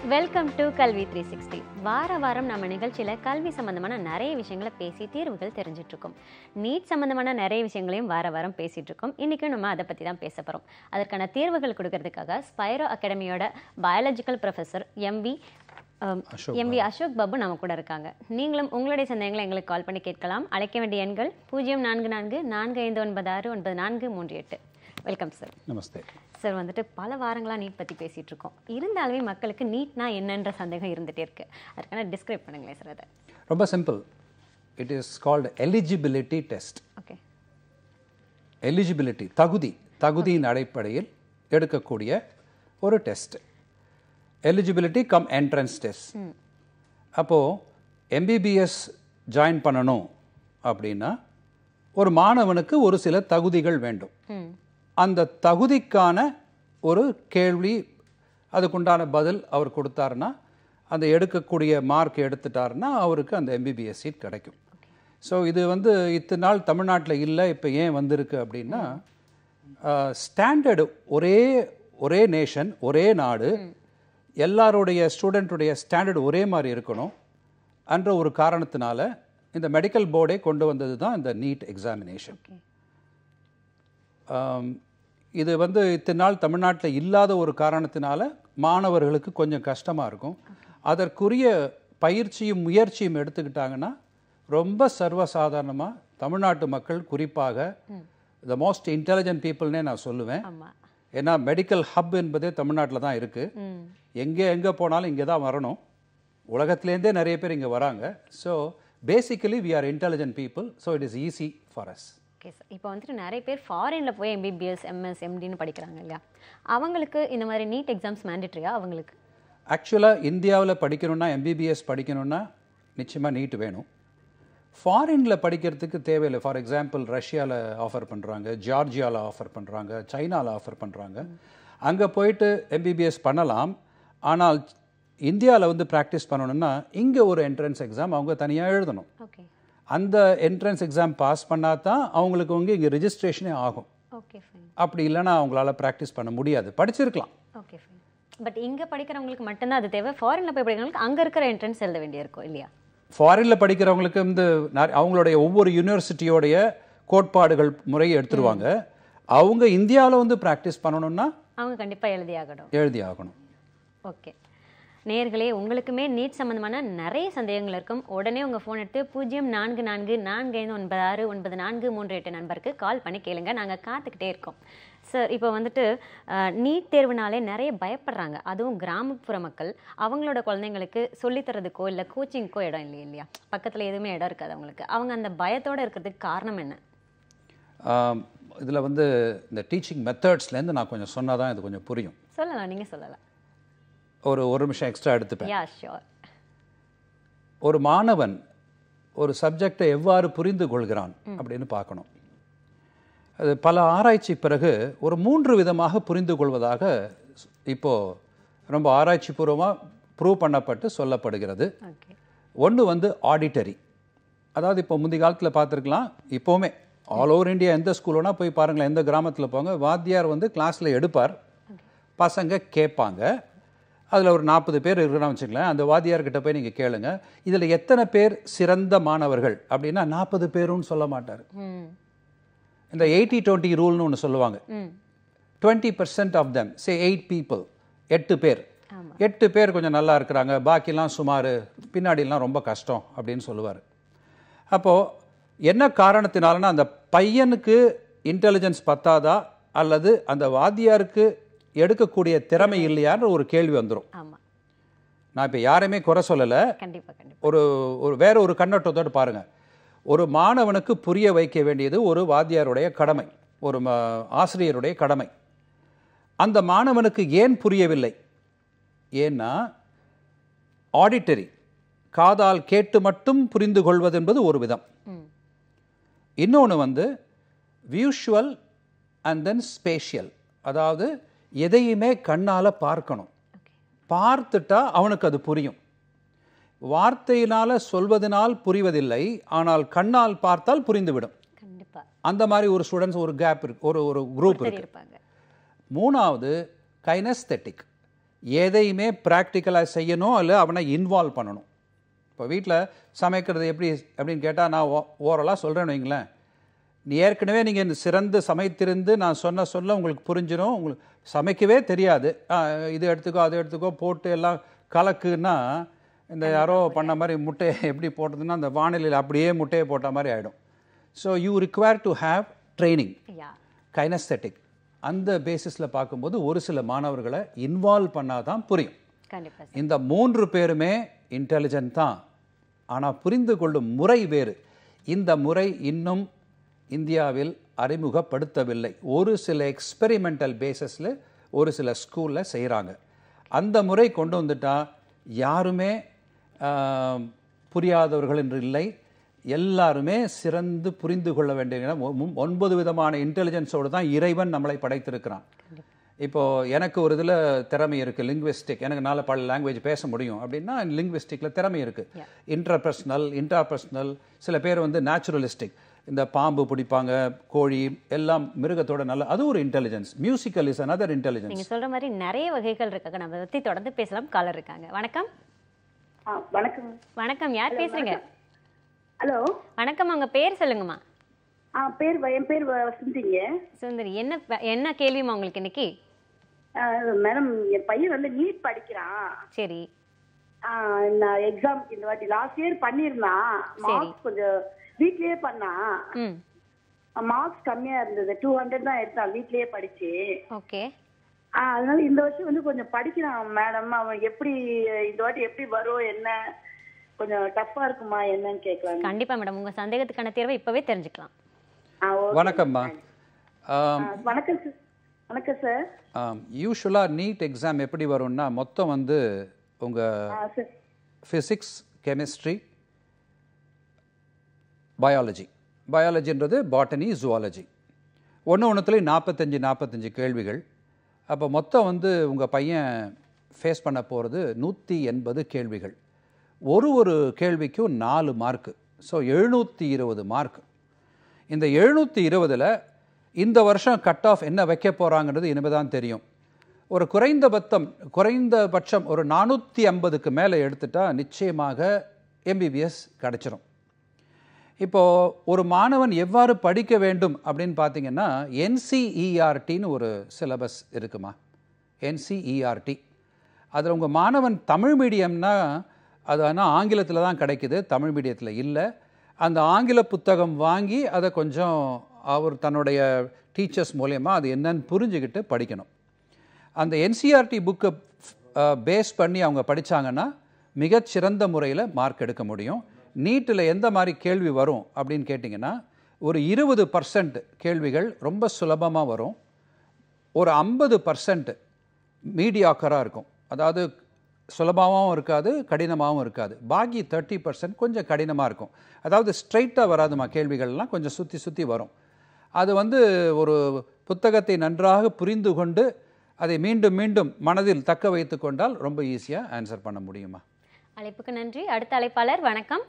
Welcome to Kalvi three sixty வார வாரம் நம்ம நிகழ்ச்சியில் கல்வி சம்பந்தமான நிறைய விஷயங்களை பேசி தீர்வுகள் தெரிஞ்சுட்டு இருக்கோம் நீட் சம்பந்தமான நிறைய விஷயங்களையும் வார வாரம் பேசிட்டு இருக்கோம் இன்றைக்கும் நம்ம அதை பற்றி தான் பேச போகிறோம் அதற்கான தீர்வுகள் கொடுக்கறதுக்காக ஸ்பைரோ அகாடமியோட biological professor M V Ashok M V Ashok Babu நம்ம கூட இருக்காங்க நீங்களும் உங்களுடைய சந்தேகங்களை எங்களுக்கு கால் பண்ணி கேட்கலாம் அழைக்க வேண்டிய எண்கள் பூஜ்ஜியம் நான்கு நான்கு நான்கு ஐந்து ஒன்பது ஆறு ஒன்பது நான்கு மூன்று எட்டு வெல்கம் சார் நமஸ்தே சார் வந்துட்டு பல வாரங்களாக நீட் பற்றி பேசிகிட்டு இருக்கோம் இருந்தாலுமே மக்களுக்கு நீட்னா என்னன்ற சந்தேகம் இருந்துகிட்டே இருக்கு அதுக்கான டிஸ்கிரைப் பண்ணுங்களேன் சார் அதை ரொம்ப simple it is called eligibility test okay eligibility தகுதி தகுதியின் அடிப்படையில் எடுக்கக்கூடிய ஒரு test eligibility cum entrance test அப்போது எம்பிபிஎஸ் ஜாயின் பண்ணணும் அப்படின்னா ஒரு மாணவனுக்கு ஒரு சில தகுதிகள் வேண்டும் ம் அந்த தகுதிக்கான ஒரு கேள்வி அதுக்குண்டான பதில் அவர் கொடுத்தாருன்னா அந்த எடுக்கக்கூடிய மார்க் எடுத்துட்டாருன்னா அவருக்கு அந்த எம்பிபிஎஸ் சீட் கிடைக்கும் ஸோ இது வந்து இத்தனை நாள் தமிழ்நாட்டில் இல்லை இப்போ ஏன் வந்திருக்கு அப்படின்னா ஸ்டாண்டர்டு ஒரே ஒரே நேஷன் ஒரே நாடு எல்லாருடைய ஸ்டூடெண்ட்டுடைய ஸ்டாண்டர்டு ஒரே மாதிரி இருக்கணும் என்ற ஒரு காரணத்தினால இந்த மெடிக்கல் போர்டே கொண்டு வந்தது தான் இந்த நீட் எக்ஸாமினேஷன் ஓகே ஆம், இது வந்து இத்தனை நாள் தமிழ்நாட்டில் இல்லாத ஒரு காரணத்தினால மாணவர்களுக்கு கொஞ்சம் கஷ்டமாக இருக்கும் அதற்குரிய பயிற்சியும் முயற்சியும் எடுத்துக்கிட்டாங்கன்னா ரொம்ப சர்வசாதாரணமாக தமிழ்நாட்டு மக்கள் குறிப்பாக த மோஸ்ட் இன்டெலிஜென்ட் பீப்புள்னே நான் சொல்லுவேன் ஆமாம் ஏன்னா மெடிக்கல் ஹப் என்பதே தமிழ்நாட்டில் தான் இருக்குது ம் எங்கே எங்கே போனாலும் இங்கே தான் வரணும் உலகத்துலேருந்தே நிறைய பேர் இங்கே வராங்க so basically we are intelligent people so it is easy for us okay sir இப்போ வந்துட்டு நிறைய பேர் ஃபாரினில் போய் எம்பிபிஎஸ் எம்எஸ் எம்டின்னு படிக்கிறாங்க இல்லையா அவங்களுக்கு இந்த மாதிரி நீட் எக்ஸாம்ஸ் மேண்டட்ரியா அவங்களுக்கு ஆக்சுவலாக இந்தியாவில் படிக்கணும்னா எம்பிபிஎஸ் படிக்கணும்னா நிச்சயமாக நீட் வேணும் ஃபாரினில் படிக்கிறதுக்கு தேவையில்லை ஃபார் எக்ஸாம்பிள் ரஷ்யாவில் ஆஃபர் பண்ணுறாங்க ஜார்ஜியாவில் ஆஃபர் பண்ணுறாங்க சைனாவில் ஆஃபர் பண்ணுறாங்க அங்கே போயிட்டு எம்பிபிஎஸ் பண்ணலாம் ஆனால் இந்தியாவில் வந்து ப்ராக்டிஸ் பண்ணணும்னா இங்கே ஒரு என்ட்ரன்ஸ் எக்ஸாம் அவங்க தனியாக எழுதணும் ஓகே அந்த என்ட்ரன்ஸ் எக்ஸாம் பாஸ் பண்ணால் தான் அவங்களுக்கு வந்து இங்கே ரிஜிஸ்ட்ரேஷனே ஆகும் ஓகே ஃபைன் அப்படி இல்லைன்னா அவங்களால ப்ராக்டிஸ் பண்ண முடியாது படிச்சிருக்கலாம் ஓகே ஃபைன் பட் இங்கே படிக்கிறவங்களுக்கு மட்டும்தான் அது தேவை ஃபாரினில் போய் படிக்கிறவங்களுக்கு அங்கே இருக்கிற என்ட்ரன்ஸ் எழுத வேண்டியிருக்கும் இல்லையா ஃபாரினில் படிக்கிறவங்களுக்கு வந்து நிறைய- அவங்களுடைய ஒவ்வொரு யூனிவர்சிட்டியோடைய கோட்பாடுகள் முறையை எடுத்துருவாங்க அவங்க இந்தியாவில் வந்து ப்ராக்டிஸ் பண்ணணும்னா அவங்க கண்டிப்பாக எழுதியாகணும் எழுதி ஆகணும் ஓகே நேர்களே உங்களுக்குமே நீட் சம்பந்தமான நிறைய சந்தேகங்கள் இருக்கும் உடனே உங்கள் ஃபோன் எடுத்து பூஜ்ஜியம் நான்கு நான்கு நான்கு ஐந்து ஒன்பது ஆறு ஒன்பது நான்கு மூன்று எட்டு நம்பருக்கு கால் பண்ணி கேளுங்க நாங்கள் காத்துக்கிட்டே இருக்கோம் சார் இப்போ வந்துட்டு நீட் தேர்வுனாலே நிறைய பயப்படுறாங்க அதுவும் கிராமப்புற மக்கள் அவங்களோட குழந்தைங்களுக்கு சொல்லித்தரதுக்கோ இல்லை கோச்சிங்க்கோ இடம் இல்லை இல்லையா பக்கத்தில் எதுவுமே இடம் இருக்காது அவங்களுக்கு அவங்க அந்த பயத்தோடு இருக்கிறதுக்கு காரணம் என்ன இதில் வந்து இந்த டீச்சிங் மெத்தட்ஸ்லேருந்து நான் கொஞ்சம் சொன்னால் தான் இது கொஞ்சம் புரியும் சொல்லலாம் நீங்கள் சொல்லலாம் ஒரு ஒரு நிமிஷம் எக்ஸ்ட்ரா எடுத்துப்பேன் யா ஷியோர் ஒரு மாணவன் ஒரு சப்ஜெக்டை எவ்வாறு புரிந்து கொள்கிறான் அப்படின்னு பார்க்கணும் அது பல ஆராய்ச்சி பிறகு ஒரு மூன்று விதமாக புரிந்து கொள்வதாக இப்போ ரொம்ப ஆராய்ச்சி பூர்வமாக ப்ரூவ் பண்ணப்பட்டு சொல்லப்படுகிறது ஓகே ஒன்று வந்து ஆடிட்டரி அதாவது இப்போ முந்தி காலத்தில் பார்த்துருக்கலாம் இப்போவுமே ஆல் ஓவர் இந்தியா எந்த ஸ்கூலுனா போய் பாருங்களேன் எந்த கிராமத்தில் போங்க வாத்தியார் வந்து கிளாஸில் எடுப்பார் பசங்க கேட்பாங்க அதில் ஒரு நாற்பது பேர் இருக்கிறான்னு வச்சுங்களேன் அந்த வாத்தியார்கிட்ட போய் நீங்கள் கேளுங்க இதில் எத்தனை பேர் சிறந்த மாணவர்கள் அப்படின்னா நாற்பது பேருன்னு சொல்ல மாட்டார் ம் இந்த எயிட்டி டுவெண்ட்டி ரூல்னு ஒன்று சொல்லுவாங்க ம் twenty percent of them say eight people எட்டு பேர் ஆமா. எட்டு பேர் கொஞ்சம் நல்லா இருக்கிறாங்க பாக்கிலாம் சுமார் பின்னாடிலாம் ரொம்ப கஷ்டம் அப்படின்னு சொல்லுவார் அப்போது என்ன காரணத்தினாலனா அந்த பையனுக்கு இன்டெலிஜென்ஸ் பத்தாதா அல்லது அந்த வாத்தியாருக்கு எடுக்கக்கூடிய திறமை இல்லையான்ற ஒரு கேள்வி வந்துடும் ஆமாம் நான் இப்போ யாரையுமே குறை சொல்லலை கண்டிப்பாக கண்டிப்பாக ஒரு ஒரு வேற ஒரு கண்ணோட்டத்தோடு பாருங்க ஒரு மாணவனுக்கு புரிய வைக்க வேண்டியது ஒரு வாத்தியாருடைய கடமை ஒரு ம- ஆசிரியருடைய கடமை அந்த மாணவனுக்கு ஏன் புரியவில்லை ஏன்னா ஆடிட்டரி காதால் கேட்டு மட்டும் புரிந்து கொள்வது என்பது ஒரு விதம் ம் இன்னொன்று வந்து வியூஷுவல் அண்ட் தென் ஸ்பேஷியல் அதாவது எதையுமே கண்ணால் பார்க்கணும் ஓகே பார்த்துட்டா அவனுக்கு அது புரியும் வார்த்தையினால சொல்வதனால் புரிவதில்லை ஆனால் கண்ணால் பார்த்தால் புரிந்துவிடும் கண்டிப்பாக அந்த மாதிரி ஒரு ஸ்டூடெண்ட்ஸ் ஒரு கேப் இருக்கு ஒரு ஒரு குரூப் இருக்கு இருப்பாங்க மூணாவது கைனஸ்தெட்டிக் எதையுமே ப்ராக்டிக்கலாக செய்யணும் இல்லை அவனை இன்வால்வ் பண்ணணும் இப்போ வீட்டில் சமைக்கிறது எப்படி அப்படின்னு கேட்டால் நான் ஓரலாக சொல்கிறேன்னு வைங்களேன் நீ ஏற்கனவே நீங்கள் இந்த சிறந்து சமைத்திருந்து நான் சொன்ன சொல்ல உங்களுக்கு புரிஞ்சிடும் உங்களுக்கு சமைக்கவே தெரியாது ஆ, இது எடுத்துக்கோ அது எடுத்துக்கோ போட்டு எல்லாம் கலக்குன்னா இந்த யாரோ பண்ண மாதிரி முட்டையை எப்படி போட்டதுன்னா அந்த வானிலையில் அப்படியே முட்டையை போட்ட மாதிரி ஆகிடும் so you require to have training yeah kinaesthetic அந்த பேசிஸில் பார்க்கும்போது ஒரு சில மாணவர்களை இன்வால்வ் பண்ணாதான் தான் புரியும் கண்டிப்பா சார் இந்த மூன்று பேருமே இன்டெலிஜென்ட் தான் ஆனால் புரிந்து கொள்ளும் முறை வேறு இந்த முறை இன்னும் இந்தியாவில் அறிமுகப்படுத்தவில்லை ஒரு சில எக்ஸ்பெரிமெண்டல் பேசிஸில் ஒரு சில ஸ்கூலில் செய்கிறாங்க அந்த முறை கொண்டு வந்துட்டா யாருமே ஆம், புரியாதவர்கள் என்று இல்லை எல்லாருமே சிறந்து புரிந்து கொள்ள வேண்டிய ஒ- ஒ- ஒன்பது விதமான இன்டெலிஜென்ஸோடு தான் இறைவன் நம்மளை படைத்திருக்கிறான் இப்போ எனக்கு ஒரு இதில் திறமை இருக்குது லிங்குவிஸ்டிக் எனக்கு நாலு பல லாங்குவேஜ் பேச முடியும் அப்படின்னா லிங்குவிஸ்டிக்கில் திறமை இருக்குது இன்டர்பர்சனல் இன்ட்ராபர்சனல் சில பேர் வந்து நேச்சுரலிஸ்டிக் இந்த பாம்பு பிடிப்பாங்க கோழி எல்லாம் மிருகத்தோட நல்ல அது ஒரு intelligence musical is another intelligence நீங்க சொல்ற மாதிரி நிறைய வகைகள் இருக்காங்க நம்ம அதை பத்தி தொடர்ந்து பேசலாம் காலர் இருக்காங்க வணக்கம் ஆ வணக்கம் வணக்கம் யார் பேசுறீங்க ஹலோ வணக்கம் உங்க பேர் சொல்லுங்கம்மா ஆ பேர் வ- என் பேர் வ- வசந்திங்க சுந்தரி என்ன ப- என்ன கேள்விமா உங்களுக்கு இன்னைக்கு ஆ, மேடம் என் பையன் வந்து நீட் படிக்கிறான் சரி ஆ, நான் எக்ஸாம் இந்த வாட்டி லாஸ்ட் இயர் பண்ணியிருந்தான் மார்க்ஸ் கொஞ்சம் வீட்லயே பண்ணான் ம் மார்க்ஸ் கம்மியா இருந்தது டூ ஹண்ட்ரட் தான் எடுத்தான் வீட்லயே படிச்சு ஓகே ஆ, அதனால இந்த வருஷம் வந்து கொஞ்சம் படிக்கிறான் மேடம் அவன் எப்படி இந்த வாட்டி எப்படி வரும் என்ன கொஞ்சம் டஃப்பா இருக்குமா என்னன்னு கேட்கலாம் கண்டிப்பா மேடம் உங்க சந்தேகத்துக்கான தீர்வை இப்பவே தெரிஞ்சுக்கலாம் ஆ ஓகே வணக்கம்மா வணக்கம் சார் வணக்கம் சார் யூஸ்வலாக நீட் எக்ஸாம் எப்படி வரும்னா மொத்தம் வந்து உங்கள் ஆ சார் ஃபிசிக்ஸ் கெமிஸ்ட்ரி பயாலஜி பயாலஜின்றது பாட்டனி ஜுவாலஜி ஒன்று ஒன்றுத்துலேயும் நாற்பத்தஞ்சு நாற்பத்தஞ்சு கேள்விகள் அப்போ மொத்தம் வந்து உங்கள் பையன் ஃபேஸ் பண்ண போகிறது நூற்றி எண்பது கேள்விகள் ஒரு ஒரு கேள்விக்கும் நாலு மார்க்கு ஸோ எழுநூற்றி இருபது மார்க் இந்த எழுநூற்றி இருபதில் இந்த வருஷம் கட் ஆஃப் என்ன வைக்க போகிறாங்கிறது இனிமே தான் தெரியும் ஒரு குறைந்தபட்சம் குறைந்தபட்சம் ஒரு நானூற்றி ஐம்பதுக்கு மேலே எடுத்துட்டா நிச்சயமாக எம்பிபிஎஸ் கிடச்சிரும் இப்போது ஒரு மாணவன் எவ்வாறு படிக்க வேண்டும் அப்படின்னு பார்த்தீங்கன்னா என்சிஇஆர்டின்னு ஒரு சிலபஸ் இருக்குமா என்சிஇஆர்டி அதில் உங்கள் மாணவன் தமிழ் மீடியம்னா அது ஆனால் ஆங்கிலத்தில் தான் கிடைக்குது தமிழ் மீடியத்தில் இல்லை அந்த ஆங்கில புத்தகம் வாங்கி அதை கொஞ்சம் அவர் தன்னுடைய டீச்சர்ஸ் மூலயமா அது என்னன்னு புரிஞ்சுக்கிட்டு படிக்கணும் அந்த என்சிஆர்டி புக்கை பேஸ் பண்ணி அவங்க படிச்சாங்கன்னா மிகச்சிறந்த முறையில் மார்க் எடுக்க முடியும் நீட்டில் எந்த மாதிரி கேள்வி வரும் அப்படின்னு கேட்டிங்கன்னா ஒரு இருபது பர்சன்ட் கேள்விகள் ரொம்ப சுலபமாக வரும் ஒரு ஐம்பது பர்சன்ட் மீடியாக்கராக இருக்கும் அதாவது சுலபமாகவும் இருக்காது கடினமாகவும் இருக்காது பாக்கி தேர்ட்டி பர்சன்ட் கொஞ்சம் கடினமாக இருக்கும் அதாவது ஸ்ட்ரைட்டாக வராதுமா கேள்விகள்லாம் கொஞ்சம் சுற்றி சுற்றி வரும் அது வந்து ஒரு புத்தகத்தை நன்றாக புரிந்து கொண்டு அதை மீண்டும் மீண்டும் மனதில் தக்க வைத்து கொண்டால் ரொம்ப ஈஸியாக ஆன்சர் பண்ண முடியுமா அழைப்புக்கு நன்றி அடுத்த அழைப்பாளர் வணக்கம்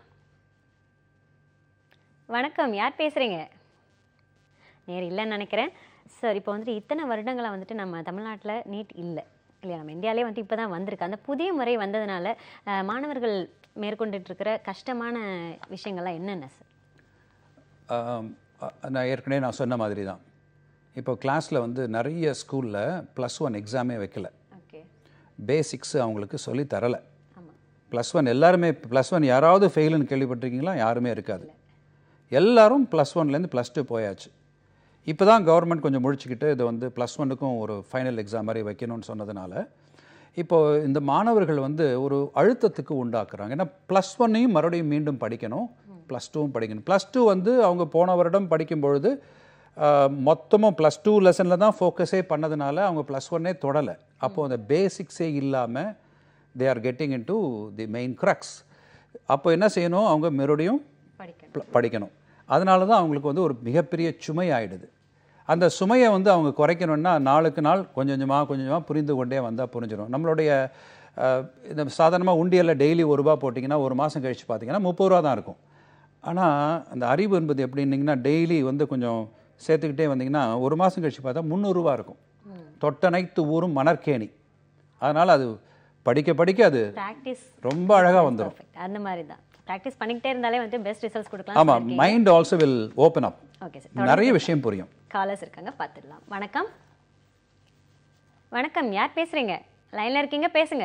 வணக்கம் யார் பேசுறீங்க நேர் இல்லைன்னு நினைக்கிறேன் சார் இப்போ வந்துட்டு இத்தனை வருடங்களாக வந்துட்டு நம்ம தமிழ்நாட்டில் நீட் இல்லை இல்லையா நம்ம இந்தியாவிலே வந்து இப்போ தான் வந்திருக்கு அந்த புதிய முறை வந்ததுனால அஹ், மாணவர்கள் மேற்கொண்டுட்டு இருக்கிற கஷ்டமான விஷயங்கள்லாம் என்னென்ன சார் ஆம், அ- நான் ஏற்கனவே நான் சொன்ன மாதிரி தான் இப்போ கிளாஸில் வந்து நிறைய ஸ்கூலில் ப்ளஸ் ஒன் எக்ஸாமே வைக்கல ஓகே பேசிக்ஸ் அவங்களுக்கு சொல்லி தரலை ஆமாம் ப்ளஸ் ஒன் எல்லாருமே ப்ளஸ் ஒன் யாராவது ஃபெயிலுன்னு கேள்விப்பட்டிருக்கீங்களா யாருமே இருக்காது எல்லாரும் ப்ளஸ் ஒன்லேருந்து ப்ளஸ் டூ போயாச்சு இப்போ தான் கவர்மெண்ட் கொஞ்சம் முழிச்சுக்கிட்டு இதை வந்து ப்ளஸ் ஒன்னுக்கும் ஒரு ஃபைனல் எக்ஸாம் மாதிரி வைக்கணும்னு சொன்னதுனால இப்போ இந்த மாணவர்கள் வந்து ஒரு அழுத்தத்துக்கு உண்டாக்குறாங்க ஏன்னா ப்ளஸ் ஒன்னையும் மறுபடியும் மீண்டும் படிக்கணும் ப்ளஸ் டூவும் படிக்கணும் ப்ளஸ் டூ வந்து அவங்க போன வருடம் படிக்கும் பொழுது ஆஹ், மொத்தமும் ப்ளஸ் டூ லெசனில் தான் ஃபோக்கஸே பண்ணதுனால அவங்க ப்ளஸ் ஒன்னே தொடலை அப்போது அந்த பேசிக்ஸே இல்லாமல் they are getting into the main crux அப்போ என்ன செய்யணும் அவங்க மறுபடியும் படிக்கணும் ப- படிக்கணும் அதனால தான் அவங்களுக்கு வந்து ஒரு மிகப்பெரிய சுமை ஆயிடுது அந்த சுமையை வந்து அவங்க குறைக்கணும்னா நாளுக்கு நாள் கொஞ்சம் கொஞ்சமாக கொஞ்சம் கொஞ்சமாக புரிந்து கொண்டே வந்தால் புரிஞ்சிடும் நம்மளுடைய அஹ், இந்த சாதாரணமாக உண்டியலில் டெய்லி ஒரு ரூபா போட்டிங்கன்னா ஒரு மாதம் கழித்து பார்த்தீங்கன்னா முப்பது ரூபா தான் இருக்கும் ஆனால் அந்த அறிவு என்பது எப்படின்னீங்கன்னா டெய்லி வந்து கொஞ்சம் சேர்த்துக்கிட்டே வந்தீங்கன்னா ஒரு மாதம் கழித்து பார்த்தா முந்நூறுரூவா இருக்கும் தொட்டனைத்து ஊரும் மணற்கேணி அதனால் அது படிக்க படிக்க அது ப்ராக்டிஸ் ரொம்ப அழகாக வந்துடும் பர்ஃபெக்ட் அந்த மாதிரி தான் ப்ராக்டிஸ் பண்ணிக்கிட்டே இருந்தாலே வந்து பெஸ்ட் ரிசல்ட்ஸ் கொடுக்கலாம் ஆமாம் mind also will open up okay sir நிறைய விஷயம் புரியும் காலர்ஸ் இருக்காங்க பார்த்துடலாம் வணக்கம் வணக்கம் யார் பேசுறீங்க லைன்ல இருக்கீங்க பேசுங்க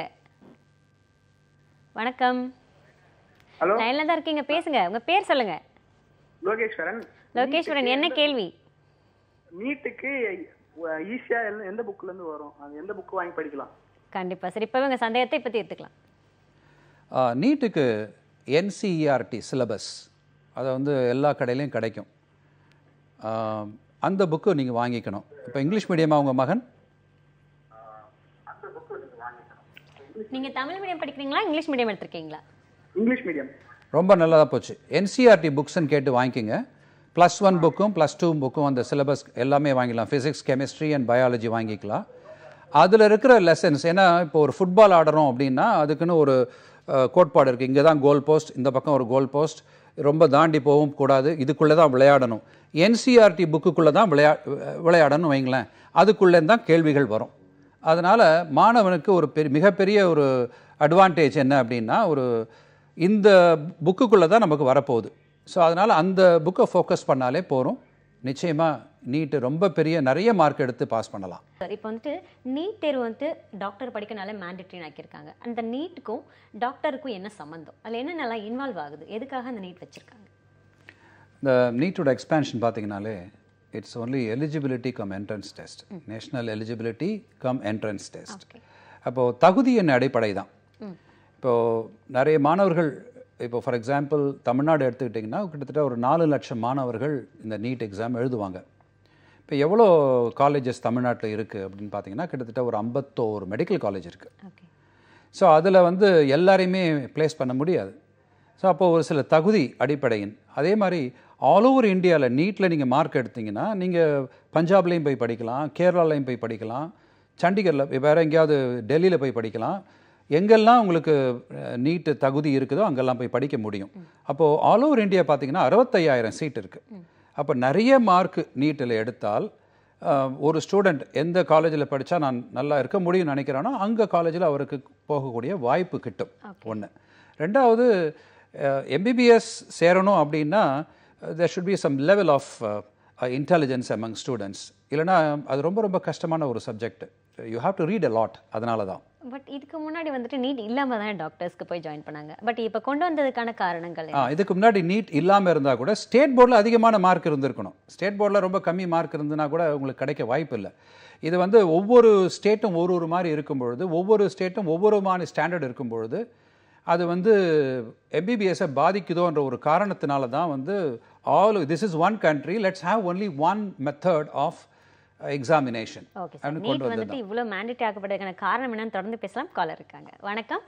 வணக்கம் ஹலோ லைன்ல தான் இருக்கீங்க பேசுங்க உங்க பேர் சொல்லுங்க லோகேஸ்வரன் லோகேஸ்வரன் என்ன கேள்வி நீட்டுக்கு ஈஸியா எந்த புக்ல இருந்து வரும் அது எந்த புக் வாங்கி படிக்கலாம் கண்டிப்பா சரி இப்போ உங்க சந்தேகத்தை இப்போ தீர்த்துக்கலாம் நீட்டுக்கு என்சிஇஆர்டி சிலபஸ் அதை வந்து எல்லா கடையிலையும் கிடைக்கும் ஆ, அந்த புக்கு நீங்கள் வாங்கிக்கணும் இப்போ இங்கிலீஷ் மீடியமா உங்கள் மகன் நீங்க தமிழ் மீடியம் படிக்கிறீங்களா இங்கிலீஷ் மீடியம் எடுத்திருக்கீங்களா இங்கிலீஷ் மீடியம் ரொம்ப நல்லதாக போச்சு என்சிஆர்டி புக்ஸ்ன்னு கேட்டு வாங்கிக்கோங்க ப்ளஸ் ஒன் புக்கும் ப்ளஸ் டூ புக்கும் அந்த சிலபஸ் எல்லாமே வாங்கிக்கலாம் ஃபிசிக்ஸ் கெமிஸ்ட்ரி அண்ட் பயாலஜி வாங்கிக்கலாம் அதில் இருக்கிற லெசன்ஸ் ஏன்னா இப்போ ஒரு ஃபுட்பால் ஆடுறோம் அப்படின்னா அதுக்குன்னு ஒரு அஹ், கோட்பாடு இருக்குது இங்கே தான் கோல் போஸ்ட் இந்த பக்கம் ஒரு கோல் போஸ்ட் ரொம்ப தாண்டி போகவும் கூடாது இதுக்குள்ளே தான் விளையாடணும் என்சிஆர்டி புக்குக்குள்ளே தான் விளையா விளையாடணும் வைங்களேன் அதுக்குள்ளே தான் கேள்விகள் வரும் அதனால் மாணவனுக்கு ஒரு பெரிய மிகப்பெரிய ஒரு அட்வான்டேஜ் என்ன அப்படின்னா ஒரு இந்த புக்குக்குள்ளே தான் நமக்கு வரப்போகுது ஸோ அதனால் அந்த புக்கை ஃபோக்கஸ் பண்ணாலே போகிறோம் நிச்சயமாக நீட்டு ரொம்ப பெரிய நிறைய மார்க் எடுத்து பாஸ் பண்ணலாம் சார் இப்போ வந்துட்டு நீட் தேர்வு வந்து டாக்டர் படிக்கனால மேண்டட்ரின்னு ஆக்கியிருக்காங்க அந்த நீட்டுக்கும் டாக்டருக்கும் என்ன சம்மந்தம் அதில் என்னென்னலாம் இன்வால்வ் ஆகுது எதுக்காக அந்த நீட் வச்சிருக்காங்க இந்த நீட்டோட எக்ஸ்பேன்ஷன் பார்த்தீங்கனாலே it's only eligibility cum entrance test national eligibility cum entrance test okay அப்போது தகுதியின் அடிப்படை தான் இப்போது நிறைய மாணவர்கள் இப்போ ஃபார் எக்ஸாம்பிள் தமிழ்நாடு எடுத்துக்கிட்டிங்கன்னா கிட்டத்தட்ட ஒரு நாலு லட்சம் மாணவர்கள் இந்த நீட் எக்ஸாம் எழுதுவாங்க இப்போ எவ்வளோ காலேஜஸ் தமிழ்நாட்டில் இருக்குது அப்படின்னு பார்த்தீங்கன்னா கிட்டத்தட்ட ஒரு ஐம்பத்தோரு மெடிக்கல் காலேஜ் இருக்குது ஓகே ஸோ அதில் வந்து எல்லாரையுமே ப்ளேஸ் பண்ண முடியாது ஸோ அப்போ ஒரு சில தகுதி அடிப்படையின் அதே மாதிரி ஆல் ஓவர் இந்தியாவில் நீட்டில் நீங்கள் மார்க் எடுத்தீங்கன்னா நீங்கள் பஞ்சாப்லேயும் போய் படிக்கலாம் கேரளாலையும் போய் படிக்கலாம் சண்டிகரில் வேறு எங்கேயாவது டெல்லியில் போய் படிக்கலாம் எங்கெல்லாம் உங்களுக்கு நீட்டு தகுதி இருக்குதோ அங்கெல்லாம் போய் படிக்க முடியும் அப்போது ஆல் ஓவர் இந்தியா பார்த்தீங்கன்னா அறுபத்தையாயிரம் சீட் இருக்குது அப்போ நிறைய மார்க் நீட்டில் எடுத்தால் அஹ், ஒரு ஸ்டூடெண்ட் எந்த காலேஜில் படித்தா நான் நல்லா இருக்க முடியும்னு நினைக்கிறானோ அங்கே காலேஜில் அவருக்கு போகக்கூடிய வாய்ப்பு கிட்டும் ஒன்று ரெண்டாவது எம்பிபிஎஸ் சேரணும் அப்படின்னா there should be some level of uh, uh, intelligence among students இல்லைனா அது ரொம்ப ரொம்ப கஷ்டமான ஒரு subject you have to read a lot அதனால தான் பட் இதுக்கு முன்னாடி வந்துட்டு நீட் இல்லாம தானே டாக்டர்ஸ்க்கு போய் ஜாயின் பண்ணாங்க பட் இப்போ கொண்டு வந்ததுக்கான காரணங்கள் ஆ இதுக்கு முன்னாடி நீட் இல்லாமல் இருந்தால் கூட ஸ்டேட் போர்டில் அதிகமான மார்க் இருந்திருக்கணும் ஸ்டேட் போர்டில் ரொம்ப கம்மி மார்க் இருந்ததுன்னா கூட உங்களுக்கு கிடைக்க வாய்ப்பு இல்லை இது வந்து ஒவ்வொரு ஸ்டேட்டும் ஒரு ஒரு மாதிரி இருக்கும் பொழுது ஒவ்வொரு ஸ்டேட்டும் ஒவ்வொரு மாதிரி ஸ்டாண்டர்ட் இருக்கும் பொழுது அது வந்து எம்பிபிஎஸ்ஸை பாதிக்குதோன்ற ஒரு காரணத்தினால தான் வந்து all this is one country let's have only one method of examination okay sir NEET வந்துட்டு இவ்வளோ மேண்டேட் ஆக்கப்பட்டதுக்கான காரணம் என்னன்னு தொடர்ந்து பேசலாம் காலர் இருக்காங்க வணக்கம்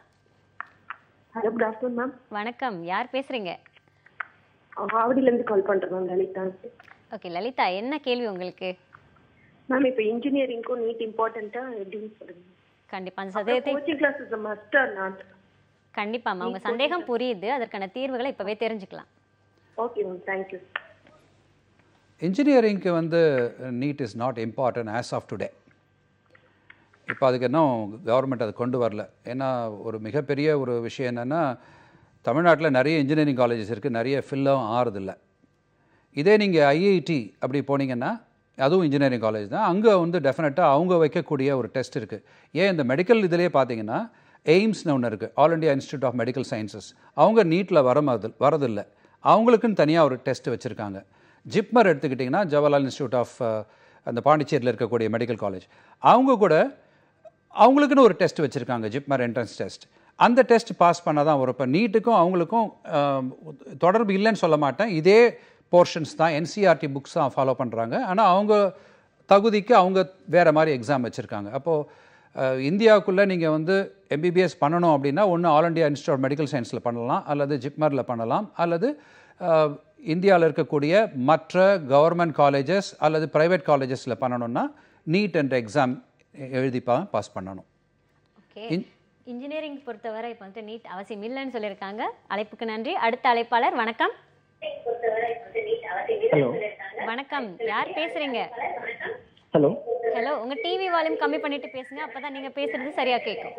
ஹலோ குட் ஆஃப்டர்நூன் மேம் வணக்கம் யார் பேசுறீங்க ஆவடியிலேருந்து கால் பண்ணுறேன் மேம் லலிதா ஓகே லலிதா என்ன கேள்வி உங்களுக்கு மேம் இப்போ இன்ஜினியரிங்க்கும் நீட் இம்பார்ட்டண்ட்டா எப்படின்னு சொல்லுங்க கண்டிப்பா அந்த சந்தேகத்தை coaching class is must or not கண்டிப்பாம்மா உங்க சந்தேகம் புரியுது அதற்கான தீர்வுகளை இப்பவே தெரிஞ்சுக்கலாம் ஓகே மேம் தேங்க்யூ இன்ஜினியரிங்க்கு வந்து NEET is not important as of today இப்போ அதுக்கு இன்னும் கவர்மெண்ட் அது கொண்டு வரல ஏன்னா ஒரு மிகப்பெரிய ஒரு விஷயம் என்னென்னா தமிழ்நாட்டில் நிறைய இன்ஜினியரிங் காலேஜஸ் இருக்குது நிறைய ஃபில்லும் ஆறுதில்ல இதே நீங்கள் ஐஐடி அப்படி போனீங்கன்னா அதுவும் இன்ஜினியரிங் காலேஜ் தான் அங்கே வந்து டெஃபினட்டாக அவங்க வைக்கக்கூடிய ஒரு டெஸ்ட் இருக்குது ஏன் இந்த மெடிக்கல் இதிலே பார்த்தீங்கன்னா எய்ம்ஸ்னு ஒன்று இருக்குது all India institute of medical sciences அவங்க நீட்டில் வர வரதில்லை அவங்களுக்குன்னு தனியாக ஒரு டெஸ்ட் வச்சுருக்காங்க ஜிப்மர் எடுத்துக்கிட்டிங்கன்னா ஜவஹர்லால் இன்ஸ்டியூட் ஆஃப் அந்த பாண்டிச்சேரியில் இருக்கக்கூடிய மெடிக்கல் காலேஜ் அவங்க கூட அவங்களுக்குன்னு ஒரு டெஸ்ட் வச்சுருக்காங்க ஜிப்மர் என்ட்ரன்ஸ் டெஸ்ட் அந்த டெஸ்ட் பாஸ் பண்ணால் தான் வரும் இப்போ நீட்டுக்கும் அவங்களுக்கும் ஆம், தொடர்பு இல்லைன்னு சொல்ல மாட்டேன் இதே போர்ஷன்ஸ் தான் என்சிஆர்டி புக்ஸ் தான் ஃபாலோ பண்ணுறாங்க ஆனால் அவங்க தகுதிக்கு அவங்க வேறு மாதிரி எக்ஸாம் வச்சுருக்காங்க அப்போது இந்தியாவுக்குள்ளே நீங்கள் வந்து எம்பிபிஎஸ் பண்ணணும் அப்படின்னா ஒன்று ஆல் இண்டியா இன்ஸ்டியூட் மெடிக்கல் சயின்ஸில் பண்ணலாம் அல்லது ஜிப்மரில் பண்ணலாம் அல்லது இந்தியாவில் இருக்கக்கூடிய மற்ற கவர்மெண்ட் காலேஜஸ் அல்லது ப்ரைவேட் காலேஜஸில் பண்ணணும்னா நீட் என்ற எக்ஸாம் எழுதி பா பாஸ் பண்ணணும் ஓகே இன்ஜினியரிங் பொறுத்தவரை இப்போ வந்துட்டு நீட் அவசியம் இல்லைன்னு சொல்லியிருக்காங்க அழைப்புக்கு நன்றி அடுத்த அழைப்பாளர் வணக்கம் ஹலோ வணக்கம் யார் பேசுறீங்க ஹலோ ஹலோ உங்க டிவி வால்யூம் கம்மி பண்ணிட்டு பேசுங்க அப்பதான் நீங்க பேசுறது சரியா கேட்கும்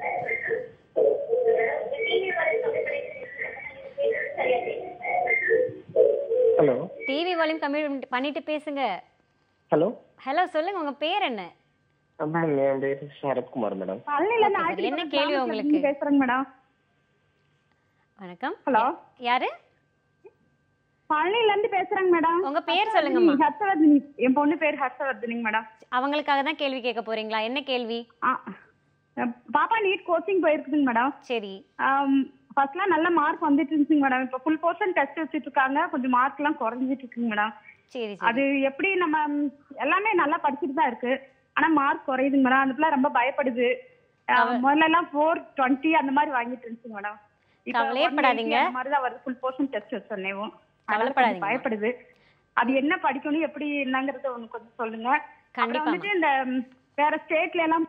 ஹலோ டிவி வால்யூம் கம்மி பண்ணிட்டு பேசுங்க ஹலோ ஹலோ சொல்லுங்க உங்க பேர் என்ன மேம் என் பேர் சரத்குமார் மேடம் பழனில இருந்து Okay, sir. என்ன கேள்வி உங்களுக்கு? பேசுறேங்க மேடம் வணக்கம் ஹலோ யாரு பழனில இருந்து பேசுறேங்க மேடம் உங்க பேர் சொல்லுங்கம்மா ஹர்ஷவர்தினி என் பொண்ணு பேர் ஹர்ஷவர்தினிங்க மேடம் அவங்களுக்காக தான் கேள்வி கேட்க போறீங்களா என்ன கேள்வி ஆ, பாப்பா நீட் கோச்சிங் போயிருக்குதுங்க மேடம் சரி ஃபர்ஸ்ட்லாம் நல்ல மார்க் வந்துட்டு இருந்துச்சுங்க மேடம் இப்போ ஃபுல் போர்ஷன் டெஸ்ட் வச்சுட்டு இருக்காங்க கொஞ்சம் மார்க் எல்லாம் குறைஞ்சிட்டு இருக்குங்க மேடம் சரி அது சரி எப்படி நம்ம ம், எல்லாமே நல்லா படிச்சுட்டு தான் இருக்கு ஆனா மார்க் குறையுதுங்க மேடம் அந்த பிள்ளை ரொம்ப பயப்படுது அஹ், முதல்ல எல்லாம் ஃபோர் டுவெண்ட்டி அந்த மாதிரி வாங்கிட்டு இருந்துச்சுங்க மேடம் இப்ப கவலையேப்படாதீங்க. 180 அந்த மாதிரி தான் வருது ஃபுல் போர்ஷன் டெஸ்ட் வச்சோன்னேவும் கவலைப்படாதீங்க. பயப்படுது அது என்ன படிக்கணும் எப்படி என்னங்கறத ஒண்ணு கொஞ்சம் சொல்லுங்க அப்புறம் கண்டிப்பா வந்துட்டு இந்த ம், வேற ஸ்டேட்ல எல்லாம்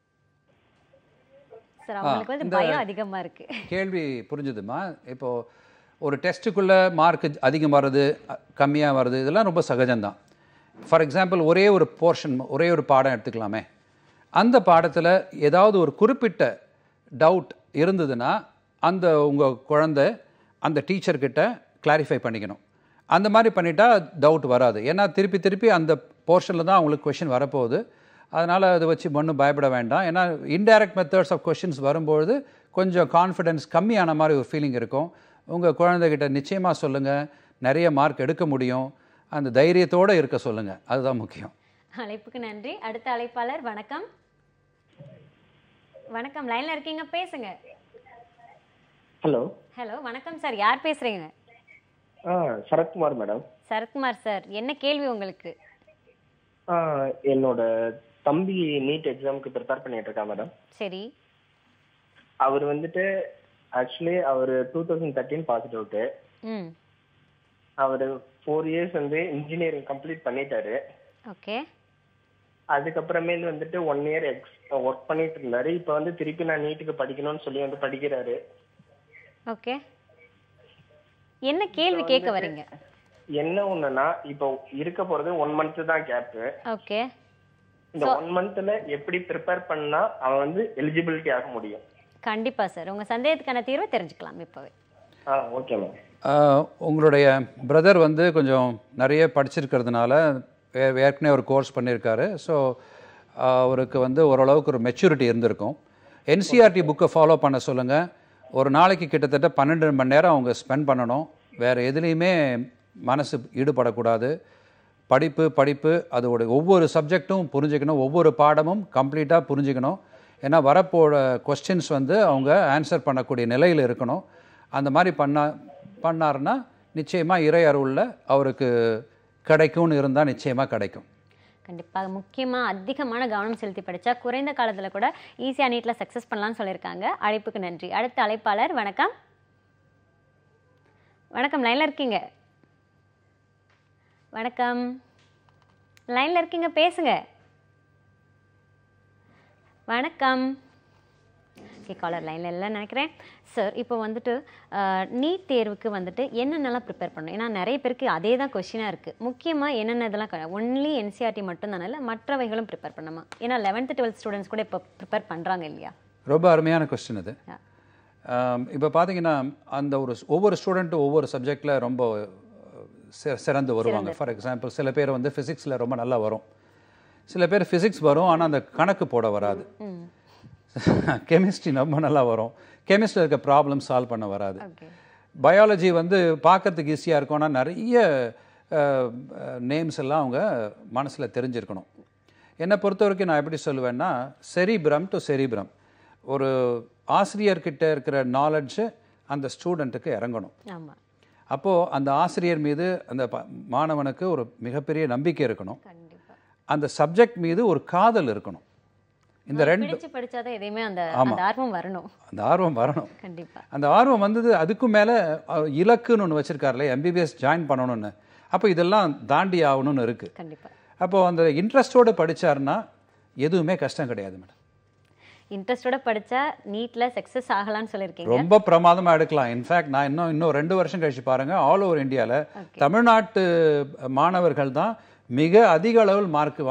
சார் அவங்களுக்கு வந்து இந்த- பயம் அதிகமா இருக்கு கேள்வி புரிஞ்சுதுமா இப்போ ஒரு டெஸ்ட்டுக்குள்ளே மார்க் அதிகம் வர்றது கம்மியாக வருது இதெல்லாம் ரொம்ப சகஜம்தான் ஃபார் எக்ஸாம்பிள் ஒரே ஒரு போர்ஷன் ஒரே ஒரு பாடம் எடுத்துக்கலாமே அந்த பாடத்தில் ஏதாவது ஒரு குறிப்பிட்ட டவுட் இருந்ததுன்னா அந்த உங்கள் குழந்தை அந்த டீச்சர்கிட்ட கிளாரிஃபை பண்ணிக்கணும் அந்த மாதிரி பண்ணிட்டா டவுட் வராது ஏன்னா திருப்பி திருப்பி அந்த போர்ஷனில் தான் அவங்களுக்கு கொஷின் வரப்போகுது அதனால் அதை வச்சு ஒன்றும் பயப்பட வேண்டாம் ஏன்னா இன்டைரக்ட் மெத்தட்ஸ் ஆஃப் கொஷின்ஸ் வரும்பொழுது கொஞ்சம் கான்ஃபிடென்ஸ் கம்மியான மாதிரி ஒரு ஃபீலிங் இருக்கும் உங்கள் குழந்தைகிட்ட நிச்சயமாக சொல்லுங்கள் நிறைய மார்க் எடுக்க முடியும் அந்த தைரியத்தோடு இருக்க சொல்லுங்கள் அதுதான் முக்கியம் அழைப்புக்கு நன்றி அடுத்த அழைப்பாளர் வணக்கம் வணக்கம் லைன்ல இருக்கீங்க பேசுங்க ஹலோ ஹலோ வணக்கம் சார் யார் பேசுறீங்க ஆ சரத்குமார் மேடம் சரத்குமார் சார் என்ன கேள்வி உங்களுக்கு ஆ, என்னோட தம்பி நீட் எக்ஸாமுக்கு ப்ரிப்பேர் பண்ணிட்டு இருக்கான் மேடம் சரி அவர் வந்துட்டு ஆக்சுவலி அவர் two thousand thirteen passed out ம் அவர் ஃபோர் இயர்ஸ் வந்து இன்ஜினியரிங் கம்ப்ளீட் பண்ணிட்டாரு ஓகே அதுக்கப்புறமேல் வந்துட்டு ஒன் இயர் எக்ஸ் ஒர்க் பண்ணிட்டு இருந்தாரு இப்போ வந்து திருப்பி நான் நீட்டுக்கு படிக்கணும்னு சொல்லி வந்து படிக்கிறாரு ஓகே என்ன கேள்வி கேட்க வரீங்க என்ன ஒண்ணுன்னா இப்போ இருக்க போறது ஒன் மந்த் தான் கேப் ஓகே இந்த ஒன் மந்த்ல எப்படி ப்ரிப்பேர் பண்ணா அவன் வந்து எலிஜிபிலிட்டி ஆக முடியும் கண்டிப்பா சார் உங்க சந்தேகத்துக்கான தீர்வை தெரிஞ்சுக்கலாம் இப்பவே ஆ ஓகே மேம் ஆஹ், உங்களுடைய பிரதர் வந்து கொஞ்சம் நிறைய படிச்சிருக்கிறதுனால ஏ- ஏற்கனவே ஒரு கோர்ஸ் பண்ணியிருக்காரு ஸோ அவருக்கு வந்து ஓரளவுக்கு ஒரு மெச்சூரிட்டி இருந்திருக்கும் என்சிஆர்டி புக்கை ஃபாலோ பண்ண சொல்லுங்கள் ஒரு நாளைக்கு கிட்டத்தட்ட பன்னெண்டு மணி நேரம் அவங்க ஸ்பெண்ட் பண்ணணும் வேறு எதுலேயுமே மனசு ஈடுபடக்கூடாது படிப்பு படிப்பு அதோட ஒவ்வொரு சப்ஜெக்ட்டும் புரிஞ்சுக்கணும் ஒவ்வொரு பாடமும் கம்ப்ளீட்டாக புரிஞ்சுக்கணும் ஏன்னா வரப்போற கொஸ்டின்ஸ் வந்து அவங்க ஆன்சர் பண்ணக்கூடிய நிலையில் இருக்கணும் அந்த மாதிரி பண்ணா பண்ணாருன்னா நிச்சயமாக இறை அருளில் அவருக்கு கிடைக்கும்னு இருந்தால் நிச்சயமாக கிடைக்கும் கண்டிப்பாக முக்கியமா அதிகமான கவனம் செலுத்தி படிச்சா குறைந்த காலத்துல கூட ஈஸியா நீட்ல சக்சஸ் பண்ணலாம்னு சொல்லியிருக்காங்க அழைப்புக்கு நன்றி அடுத்த அழைப்பாளர் வணக்கம் வணக்கம் லைன்ல இருக்கீங்க வணக்கம் லைன்ல இருக்கீங்க பேசுங்க வணக்கம் ஓகே காலர் லைனில் இல்லை நினைக்கிறேன் சார் இப்போ வந்துட்டு நீட் தேர்வுக்கு வந்துட்டு என்னென்னலாம் ப்ரிப்பேர் பண்ணணும் ஏன்னா நிறைய பேருக்கு அதே தான் கொஷினாக இருக்குது முக்கியமாக என்னென்ன இதெல்லாம் ஒன்லி என்சிஆர்டி மட்டும் தானே இல்லை மற்றவைகளும் ப்ரிப்பேர் பண்ணணுமா ஏன்னா லெவன்த்து டுவெல்த் ஸ்டூடெண்ட்ஸ் கூட இப்போ ப்ரிப்பேர் பண்ணுறாங்க இல்லையா ரொம்ப அருமையான கொஸ்டின் இது இப்போ பார்த்தீங்கன்னா அந்த ஒரு ஒவ்வொரு ஸ்டூடெண்ட்டும் ஒவ்வொரு சப்ஜெக்டில் ரொம்ப சி- சிறந்து வருவாங்க ஃபார் எக்ஸாம்பிள் சில பேர் வந்து ஃபிசிக்ஸில் ரொம்ப நல்லா வரும் சில பேர் ஃபிசிக்ஸ் வரும் ஆனால் அந்த கணக்கு போட வராது கெமிஸ்ட்ரி ரொம்ப நல்லா வரும் கெமிஸ்ட்ரியில் இருக்க ப்ராப்ளம் சால்வ் பண்ண வராது ஓகே பயாலஜி வந்து பார்க்கறதுக்கு ஈஸியாக இருக்கும் ஆனால் நிறைய நேம்ஸ் எல்லாம் அவங்க மனசில் தெரிஞ்சிருக்கணும் என்னை பொறுத்த வரைக்கும் நான் எப்படி சொல்லுவேன்னா செரிபிரம் டு செரிபிரம் ஒரு ஆசிரியர்கிட்ட இருக்கிற நாலெட்ஜு அந்த ஸ்டூடெண்ட்டுக்கு இறங்கணும் ஆமாம் அப்போது அந்த ஆசிரியர் மீது அந்த ப- மாணவனுக்கு ஒரு மிகப்பெரிய நம்பிக்கை இருக்கணும் கண்டிப்பாக அந்த சப்ஜெக்ட் மீது ஒரு காதல் இருக்கணும் இந்த ரெண்டு பிடிச்சு படிச்சாதான் எதையுமே அந்த அந்த ஆர்வம் வரணும் அந்த ஆர்வம் வரணும் கண்டிப்பா அந்த ஆர்வம் வந்தது அதுக்கும் மேலே இலக்குன்னு ஒன்று வச்சுருக்காருல எம்பிபிஎஸ் ஜாயின் பண்ணணும்னு அப்போ இதெல்லாம் தாண்டி ஆகணும்னு இருக்குது கண்டிப்பா அப்போது அந்த இன்ட்ரெஸ்டோடு படிச்சாருன்னா எதுவுமே கஷ்டம் கிடையாது மேடம் இன்ட்ரெஸ்டோட படிச்சா நீட்ல சக்சஸ் ஆகலாம்னு சொல்லியிருக்கீங்க ரொம்ப பிரமாதமாக எடுக்கலாம் இன்ஃபேக்ட் நான் இன்னும் இன்னும் ரெண்டு வருஷம் கழிச்சு பாருங்க ஆல் ஓவர் இந்தியாவில் தமிழ்நாட்டு மாணவர்கள் தான் மிக அதிக அளவில் மார்க் வாங்கி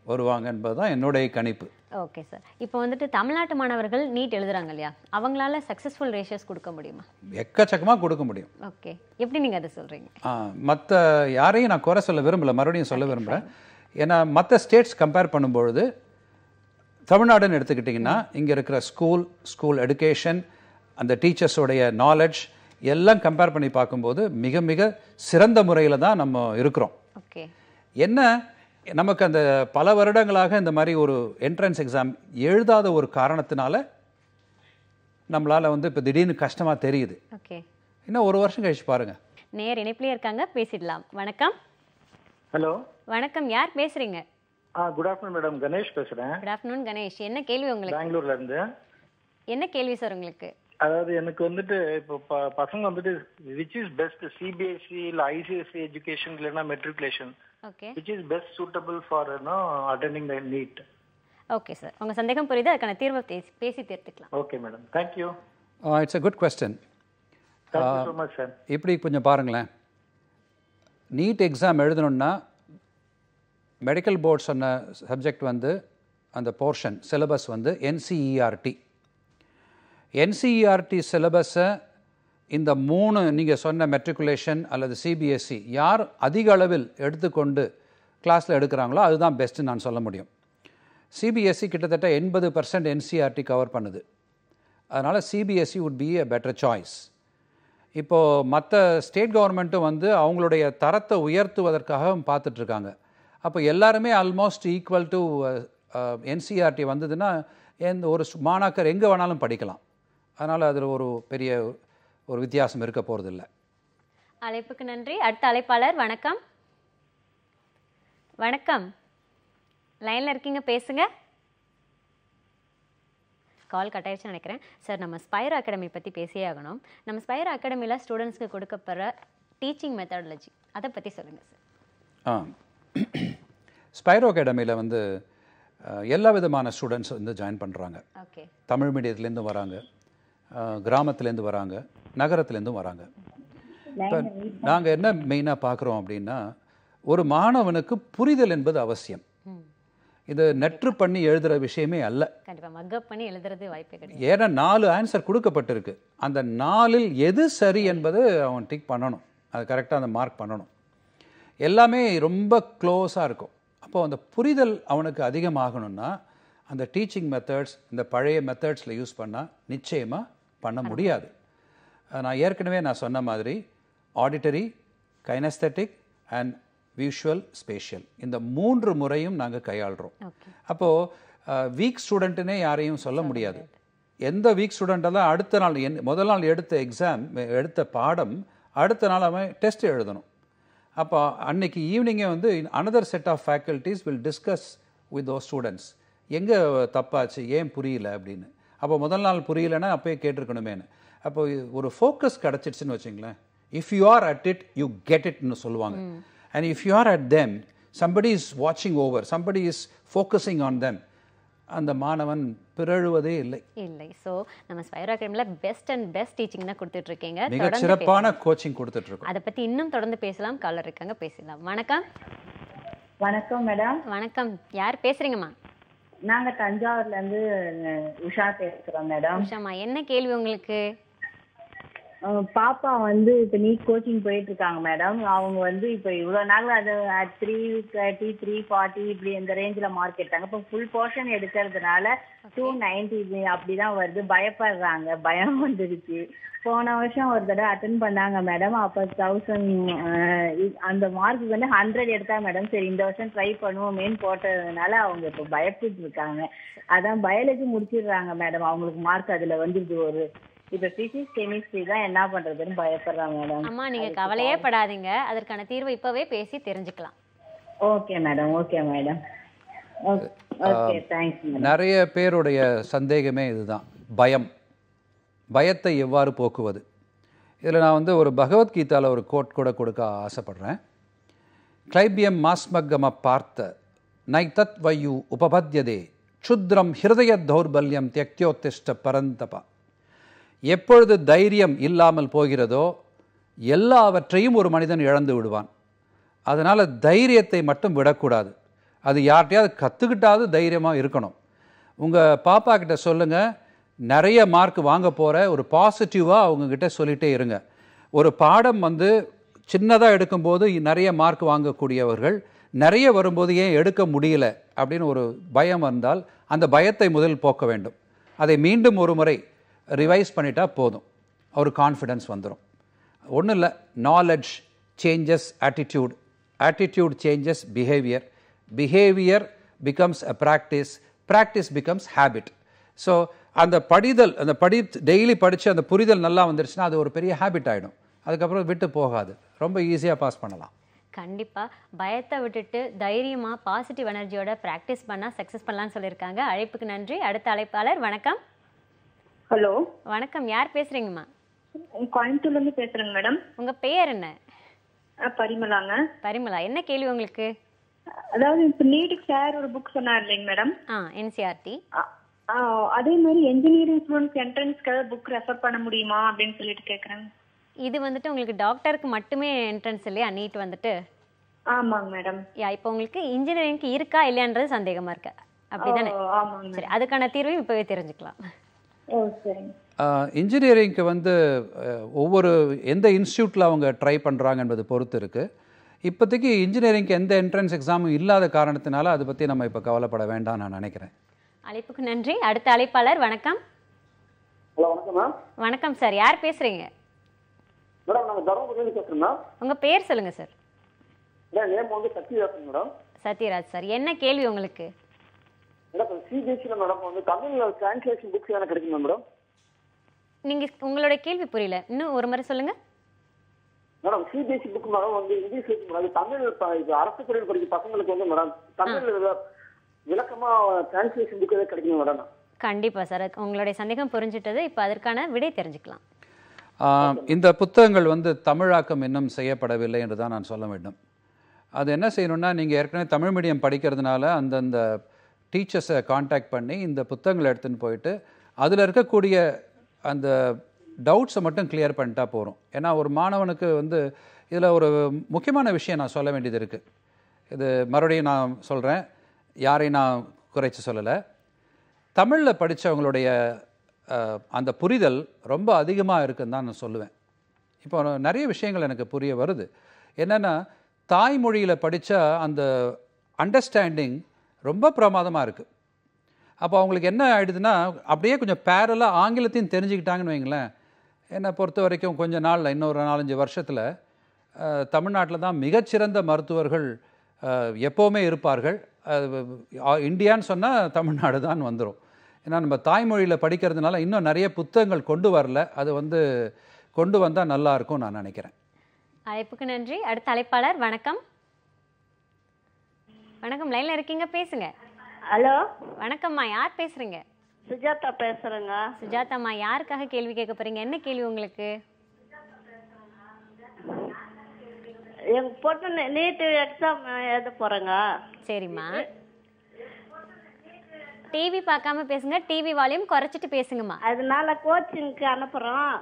வருவாங்க என்பது தான் என்னுடைய கணிப்பு ஓகே சார் இப்போ வந்துட்டு தமிழ்நாட்டு மாணவர்கள் நீட் எழுதுறாங்க இல்லையா அவங்களால சக்ஸஸ்ஃபுல் ரேஷியோஸ் கொடுக்க முடியுமா எக்கச்சக்கமாக கொடுக்க முடியும் ஓகே எப்படி நீங்கள் அதை சொல்கிறீங்க மற்ற யாரையும் நான் குறை சொல்ல விரும்பல மறுபடியும் சொல்ல விரும்புகிறேன் ஏன்னா மற்ற ஸ்டேட்ஸ் கம்பேர் பண்ணும்பொழுது தமிழ்நாடுன்னு எடுத்துக்கிட்டிங்கன்னா இங்கே இருக்கிற ஸ்கூல் ஸ்கூல் எடுகேஷன் அந்த டீச்சர்ஸோடைய நாலேஜ் எல்லாம் கம்பேர் பண்ணி பார்க்கும்போது மிக மிக சிறந்த முறையில் தான் நம்ம இருக்கிறோம் ஓகே என்ன நமக்கு அந்த பல வருடங்களாக இந்த மாதிரி ஒரு என்ட்ரன்ஸ் எக்ஸாம் எழுதாத ஒரு காரணத்தினால நம்மளால் வந்து இப்போ திடீர்னு கஷ்டமாக தெரியுது ஓகே இன்னும் ஒரு வருஷம் கழிச்சு பாருங்கள் நேர் இணைப்பிலே இருக்காங்க பேசிடலாம் வணக்கம் ஹலோ வணக்கம் யார் பேசுறீங்க ஆ குட் ஆஃப்டர்நூன் மேடம் கணேஷ் பேசுறேன் குட் ஆஃப்டர்நூன் கணேஷ் என்ன கேள்வி உங்களுக்கு பெங்களூர்ல இருந்து என்ன கேள்வி சார் உங்களுக்கு அதாவது எனக்கு வந்துட்டு இப்போ ப- பசங்க வந்துட்டு விச் இஸ் பெஸ்ட் சிபிஎஸ்சி இல்ல ஐசிஎஸ்சி எஜுகேஷன் இல்லைன்னா matriculation okay which is best suitable for attending the NEET okay sir உங்க சந்தேகம் புரியுது அதுக்கான தீர்வை பேசி பேசி தீர்த்துக்கலாம் okay madam thank you it's a good question thank you so much sir இப்படி கொஞ்சம் பாருங்களேன் நீட் எக்ஸாம் எழுதணுன்னா மெடிக்கல் போர்ட் சொன்ன சப்ஜெக்ட் வந்து அந்த போர்ஷன் சிலபஸ் வந்து என்சிஇஆர்டி என்சிஇஆர்டி சிலபஸை இந்த மூணு நீங்கள் சொன்ன மெட்ரிகுலேஷன் அல்லது சிபிஎஸ்சி யார் அதிக அளவில் எடுத்துக்கொண்டு கிளாஸில் எடுக்கிறாங்களோ அதுதான் பெஸ்ட்டுன்னு நான் சொல்ல முடியும் சிபிஎஸ்சி கிட்டத்தட்ட எண்பது பர்சன்ட் என்சிஆர்டி கவர் பண்ணுது அதனால் CBSE would be a better choice இப்போது மற்ற ஸ்டேட் கவர்மெண்ட்டும் வந்து அவங்களுடைய தரத்தை உயர்த்துவதற்காக பார்த்துட்ருக்காங்க அப்போ எல்லாருமே ஆல்மோஸ்ட் ஈக்குவல் டு என்சிஆர்டி வந்ததுன்னா எந்த ஒரு சு- மாணாக்கர் எங்கே வேணாலும் படிக்கலாம் அதனால் அதில் ஒரு பெரிய ஒரு வித்தியாசம் இருக்க போகிறதில்ல அழைப்புக்கு நன்றி அடுத்த அழைப்பாளர் வணக்கம் வணக்கம் லைன்ல இருக்கீங்க பேசுங்க கால் கட் ஆயிடுச்சுன்னு நினைக்கிறேன் சார் நம்ம ஸ்பைரோ அகாடமி பற்றி பேசியே ஆகணும் நம்ம ஸ்பைரோ அகாடமியில் ஸ்டூடெண்ட்ஸ்க்கு கொடுக்கப்படுற டீச்சிங் மெத்தடாலஜி அதை பற்றி சொல்லுங்கள் சார் ஆ ஸ்பைரோ அகாடமியில் வந்து அஹ், எல்லா விதமான ஸ்டூடெண்ட்ஸ் வந்து ஜாயின் பண்ணுறாங்க ஓகே தமிழ் மீடியத்துலேருந்து வராங்க அஹ், கிராமத்துலேருந்து வராங்க நகரத்துலேருந்தும் வராங்க இப்போ நாங்கள் என்ன மெயினாக பார்க்குறோம் அப்படின்னா ஒரு மாணவனுக்கு புரிதல் என்பது அவசியம் இது நெற்று பண்ணி எழுதுகிற விஷயமே அல்ல கண்டிப்பாக மக்கப் பண்ணி எழுதுறது வாய்ப்பே கிடையாது ஏன்னா நாலு ஆன்சர் கொடுக்கப்பட்டிருக்கு அந்த நாலில் எது சரி என்பது அவன் டிக் பண்ணணும் அது கரெக்டாக அந்த மார்க் பண்ணணும் எல்லாமே ரொம்ப க்ளோஸாக இருக்கும் அப்போ அந்த புரிதல் அவனுக்கு அதிகமாகணும்னா அந்த டீச்சிங் மெத்தட்ஸ் இந்த பழைய மெத்தட்ஸில் யூஸ் பண்ணால் நிச்சயமாக பண்ண முடியாது அஹ் நான் ஏற்கனவே நான் சொன்ன மாதிரி auditory kinesthetic and visual spatial இந்த மூன்று முறையும் நாங்கள் கையாளுறோம் ஓகே அப்போது வீக் ஸ்டூடெண்ட்டுனே யாரையும் சொல்ல முடியாது எந்த வீக் ஸ்டூடெண்ட்டெல்லாம் அடுத்த நாள் என் முதல் நாள் எடுத்த எக்ஸாம் எடுத்த பாடம் அடுத்த நாள் அவன் டெஸ்ட் எழுதணும் அப்போ அன்னைக்கு ஈவினிங்கே வந்து another set of faculties will discuss with those students எங்கே தப்பாச்சு ஏன் புரியல அப்படின்னு அப்போ முதல் நாள் புரியலன்னா அப்போயே கேட்டிருக்கணுமேனு அப்போ இது ஒரு ஃபோக்கஸ் கிடச்சிடுச்சுன்னு வச்சுங்களேன் if you are at it you get இட்னு சொல்லுவாங்க and if you are at them somebody is வாட்சிங் over somebody is focusing on them அந்த மாணவன் பிறழுவதே இல்லை இல்லை ஸோ நம்ம ஸ்பைரோ அகாடமியில் பெஸ்ட் அண்ட் பெஸ்ட் டீச்சிங் தான் கொடுத்துட்டு இருக்கீங்க மிகச் தொடர்ந்து சிறப்பான கோச்சிங் கொடுத்துட்ருக்கோம் அதை பற்றி இன்னும் தொடர்ந்து பேசலாம் காலர் இருக்காங்க பேசலாம் வணக்கம் வணக்கம் மேடம் வணக்கம் யார் பேசுறீங்கம்மா நாங்க தஞ்சாவூர்ல இருந்து அஹ், உஷா பேசுறோம் மேடம் உஷாம்மா என்ன கேள்வி உங்களுக்கு அஹ், பாப்பா வந்து இப்ப நீட் கோச்சிங் போயிட்டு இருக்காங்க மேடம் அவங்க வந்து இப்ப இவ்வளவு நாள் அது த்ரீ தேர்ட்டி த்ரீ ஃபார்ட்டி இப்படி இந்த ரேஞ்சில மார்க் எடுத்தாங்க இப்போ ஃபுல் போர்ஷன் எடுக்கிறதுனால டூ நைன்டி அப்படிதான் வருது பயப்படுறாங்க பயம் வந்துடுச்சு போன வருஷம் ஒரு தடவை அட்டன் பண்ணாங்க மேடம் அப்போ தௌசண்ட் அந்த மார்க் வந்து ஹண்ட்ரட் எடுத்தா மேடம் சரி இந்த வருஷம் ட்ரை பண்ணுவோமேன்னு போட்டதுனால அவங்க இப்போ பயப்பட்டு இருக்காங்க அதான் பயாலஜி முடிச்சிடுறாங்க மேடம் அவங்களுக்கு மார்க் அதுல வந்துருது ஒரு இப்ப பிசிக்ஸ் கெமிஸ்ட்ரி தான் என்ன பண்றதுன்னு பயப்படுறாங்க மேடம் அம்மா நீங்க கவலையே படாதீங்க அதற்கான தீர்வை இப்பவே பேசி தெரிஞ்சுக்கலாம் okay madam okay madam okay thanks madam நிறைய பேருடைய சந்தேகமே இதுதான் பயம் பயத்தை எவ்வாறு போக்குவது இதில் நான் வந்து ஒரு பகவத்கீதாவில் ஒரு கோட் கூட கொடுக்க ஆசைப்படுறேன் கிளைபியம் மாஸ்மகம பார்த்த நைதத் வயு உபபத்யதே க்ஷுத்ரம் ஹிருதய தௌர்பல்யம் தியக்தியோத்திஷ்ட பரந்தபா எப்பொழுது தைரியம் இல்லாமல் போகிறதோ எல்லாவற்றையும் ஒரு மனிதன் இழந்து விடுவான் அதனால் தைரியத்தை மட்டும் விடக்கூடாது அது யார்கிட்டயாவது கற்றுக்கிட்டாவது தைரியமாக இருக்கணும் உங்கள் பாப்பா கிட்ட சொல்லுங்கள் நிறைய மார்க் வாங்க போகிற ஒரு பாசிட்டிவாக அவங்கக்கிட்ட சொல்லிகிட்டே இருங்க ஒரு பாடம் வந்து சின்னதாக எடுக்கும்போது நிறைய மார்க் வாங்கக்கூடியவர்கள் நிறைய வரும்போது ஏன் எடுக்க முடியல அப்படின்னு ஒரு பயம் வந்தால் அந்த பயத்தை முதல் போக்க வேண்டும் அதை மீண்டும் ஒரு முறை ரிவைஸ் பண்ணிட்டா போதும் ஒரு கான்ஃபிடன்ஸ் வந்துடும் ஒன்றும் இல்லை knowledge changes attitude attitude changes behaviour behaviour becomes a practice practice becomes habit so அந்த படிதல் அந்த படி டெய்லி படித்து அந்த புரிதல் நல்லா வந்துருச்சுன்னா அது ஒரு பெரிய ஹேபிட் ஆகிடும் அதுக்கப்புறம் விட்டு போகாது ரொம்ப ஈஸியாக பாஸ் பண்ணலாம் கண்டிப்பா பயத்தை விட்டுட்டு தைரியமா பாசிட்டிவ் எனர்ஜியோட ப்ராக்டிஸ் பண்ணா சக்ஸஸ் பண்ணலாம்னு சொல்லியிருக்காங்க அழைப்புக்கு நன்றி அடுத்த அழைப்பாளர் வணக்கம் ஹலோ வணக்கம் யார் பேசுறீங்கம்மா கோயம்புத்தூர்ல இருந்து பேசுறேங்க மேடம் உங்க பெயர் என்ன பரிமலாங்க பரிமலா என்ன கேள்வி உங்களுக்கு அதாவது இப்ப நீட்டுக்கு சார் ஒரு புக் சொன்னார் இல்லைங்க மேடம் ஆ என்சிஆர்டி அதே மாதிரி என்ஜினியரிங் ஸ்டூடெண்ட்ஸ் என்ட்ரன்ஸ்க்கு புக் ரெஃபர் பண்ண முடியுமா அப்படின்னு சொல்லிட்டு கேக்குறேன் இது வந்துட்டு உங்களுக்கு டாக்டருக்கு மட்டுமே என்ட்ரன்ஸ் இல்லையா நீட் வந்துட்டு ஆமாங்க மேடம் யா இப்போ உங்களுக்கு இன்ஜினியரிங்க்கு இருக்கா இல்லையான்றது சந்தேகமா இருக்கு அப்படிதானே ஓ, ஆமாங்க சரி அதுக்கான தீர்வையும் இப்பவே தெரிஞ்சுக்கலாம் ஓ சரிங்க இன்ஜினியரிங்க்கு வந்து அஹ், ஒவ்வொரு எந்த இன்ஸ்டியூட்டில் அவங்க ட்ரை பண்ணுறாங்க என்பது பொறுத்து இருக்குது இப்போதைக்கு இன்ஜினியரிங்க்கு எந்த என்ட்ரன்ஸ் எக்ஸாமும் இல்லாத காரணத்தினால அதை பற்றி நம்ம இப்போ கவலைப்பட வேண்டாம் நான் நினைக்கிறேன் அழைப்புக்கு நன்றி அடுத்த அழைப்பாளர் வணக்கம் ஹலோ வணக்கம் மேம் வணக்கம் சார் யார் பேசுறீங்க மேடம் நாங்கள் தருமபுரியிலேருந்து பேசுகிறோம் மேம் உங்க பேர் சொல்லுங்க சார் மேடம் நேம் வந்து சத்யதாசன் மேடம் சத்யராஜ் சார் என்ன கேள்வி உங்களுக்கு மேடம் சிபிஎஸ்சியில் மேடம் வந்து தமிழ் டிரான்ஸ்லேஷன் புக்ஸ் எதனா கிடைக்குமா மேடம் நீங்க உங்களோட கேள்வி புரியல இன்னும் ஒரு முறை சொல்லுங்க மேடம் சிபிஎஸ்சி புக் மேடம் வந்து இங்கிலீஷ் இருக்கு மேடம் அது தமிழ் ப- இது அரசு பள்ளியில் படிக்கிற பசங்களுக்கு வந்து மேடம் தமிழ் விள- விளக்கமா டிரான்ஸ்லேஷன் புக் எதாவது கிடைக்குமா மேடம் கண்டிப்பா சார் உங்களுடைய சந்தேகம் புரிஞ்சிட்டது இப்போ அதற்கான விடை தெரிஞ்சுக்கலாம் ஆஹ், இந்த புத்தகங்கள் வந்து தமிழாக்கம் இன்னும் செய்யப்படவில்லை என்று தான் நான் சொல்ல வேண்டும் அது என்ன செய்யணும்னா நீங்கள் ஏற்கனவே தமிழ் மீடியம் படிக்கிறதுனால அந்தந்த டீச்சர்ஸை காண்டாக்ட் பண்ணி இந்த புத்தகங்களை எடுத்துன்னு போயிட்டு அதில் இருக்கக்கூடிய அந்த டவுட்ஸை மட்டும் கிளியர் பண்ணிட்டா போகிறோம் ஏன்னா ஒரு மாணவனுக்கு வந்து இதில் ஒரு முக்கியமான விஷயம் நான் சொல்ல வேண்டியது இருக்குது இது மறுபடியும் நான் சொல்கிறேன் யாரையும் நான் குறைச்சி சொல்லலை தமிழில் படித்தவங்களுடைய அந்த புரிதல் ரொம்ப அதிகமாக இருக்குன்னு தான் நான் சொல்லுவேன் இப்போ நிறைய விஷயங்கள் எனக்கு புரிய வருது என்னென்னா தாய்மொழியில் படித்தா அந்த அண்டர்ஸ்டாண்டிங் ரொம்ப பிரமாதமாக இருக்குது அப்போ அவங்களுக்கு என்ன ஆயிடுதுன்னா அப்படியே கொஞ்சம் பேரலாக ஆங்கிலத்தையும் தெரிஞ்சுக்கிட்டாங்கன்னு வைங்களேன் என்னை பொறுத்த வரைக்கும் கொஞ்ச நாளில் இன்னொரு நாலஞ்சு வருஷத்தில் தமிழ்நாட்டில் தான் மிகச்சிறந்த மருத்துவர்கள் அஹ், எப்போவுமே இருப்பார்கள் அது, அஹ், இந்தியான்னு சொன்னால் தமிழ்நாடு தான் வந்துடும் ஏன்னா நம்ம தாய்மொழியில் படிக்கிறதுனால இன்னும் நிறைய புத்தகங்கள் கொண்டு வரல அது வந்து கொண்டு வந்தால் நல்லா இருக்கும் நான் நினைக்கிறேன் அழைப்புக்கு நன்றி அடுத்த அழைப்பாளர் வணக்கம் வணக்கம் லைன்ல இருக்கீங்க பேசுங்க ஹலோ வணக்கம்மா யார் பேசுறீங்க சுஜாதா பேசுறேங்க சுஜாதாம்மா யாருக்காக கேள்வி கேட்க போறீங்க என்ன கேள்வி உங்களுக்கு எங்க பொண்ணு நீட் எக்ஸாம் எழுத போறேங்க சரிம்மா டிவி பார்க்காம பேசுங்க டிவி வால்யூம் குறைச்சிட்டு பேசுங்கம்மா அதனால கோச்சிங்க்கு அனுப்புறோம்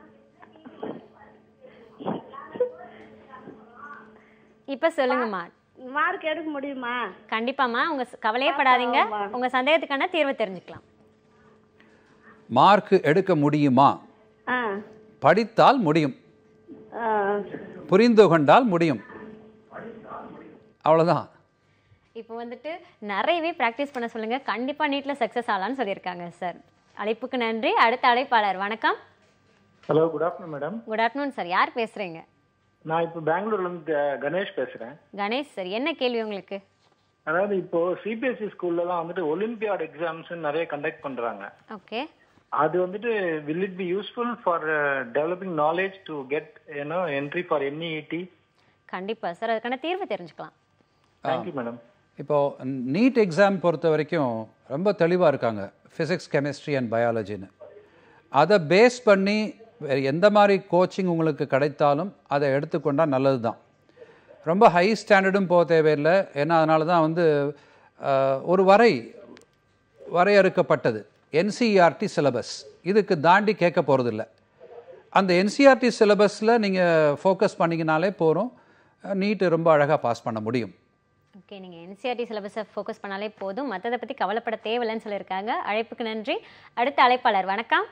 இப்ப சொல்லுங்கம்மா மார்க் எடுக்க முடியுமா கண்டிப்பாம்மா உங்க ச- கவலையே படாதீங்க உங்க சந்தேகத்துக்கான தீர்வை தெரிஞ்சுக்கலாம் மார்க் எடுக்க முடியுமா ஆ படித்தால் முடியும் ஆ. புரிந்து கொண்டால் முடியும் அவ்வளோதான் இப்போ வந்துட்டு நிறையவே ப்ராக்டிஸ் பண்ண சொல்லுங்க கண்டிப்பா நீட்ல சக்சஸ் ஆகலாம்னு சொல்லியிருக்காங்க சார் அழைப்புக்கு நன்றி அடுத்த அழைப்பாளர் வணக்கம் hello good afternoon madam good afternoon sir யார் பேசுறீங்க நான் இப்போ பெங்களூர்ல இருந்து க- கணேஷ் பேசுறேன் கணேஷ் சார் என்ன கேள்வி உங்களுக்கு அதாவது இப்போ சிபிஎஸ்சி ஸ்கூல்லலாம் வந்துட்டு ஒலிம்பியாட் எக்ஸாம்ஸ் நிறைய கண்டக்ட் பண்றாங்க ஓகே அது வந்துட்டு will it be useful for developing knowledge to get you know entry for NET கண்டிப்பா சார் அதுக்கான தீர்வு தெரிஞ்சுக்கலாம் தேங்க்யூ மேடம் இப்போது நீட் எக்ஸாம் பொறுத்த வரைக்கும் ரொம்ப தெளிவாக இருக்காங்க ஃபிசிக்ஸ் கெமிஸ்ட்ரி அண்ட் பயாலஜின்னு அதை பேஸ் பண்ணி வேறு எந்த மாதிரி கோச்சிங் உங்களுக்கு கிடைத்தாலும் அதை எடுத்துக்கொண்டால் நல்லது தான் ரொம்ப ஹை ஸ்டாண்டர்டும் போக தேவையில்லை ஏன்னா அதனால தான் வந்து அஹ், ஒரு வரை வரையறுக்கப்பட்டது என்சிஇஆர்டி சிலபஸ் இதுக்கு தாண்டி கேட்க போகிறதில்ல அந்த என்சிஆர்டி சிலபஸில் நீங்கள் ஃபோக்கஸ் பண்ணிங்கனாலே போகிறோம் நீட்டு ரொம்ப அழகாக பாஸ் பண்ண முடியும் ஓகே நீங்கள் என்சிஆர்டி சிலபஸை ஃபோக்கஸ் பண்ணாலே போதும் மற்றதை பற்றி கவலைப்பட தேவையில்லைன்னு சொல்லியிருக்காங்க அழைப்புக்கு நன்றி அடுத்த அழைப்பாளர் வணக்கம்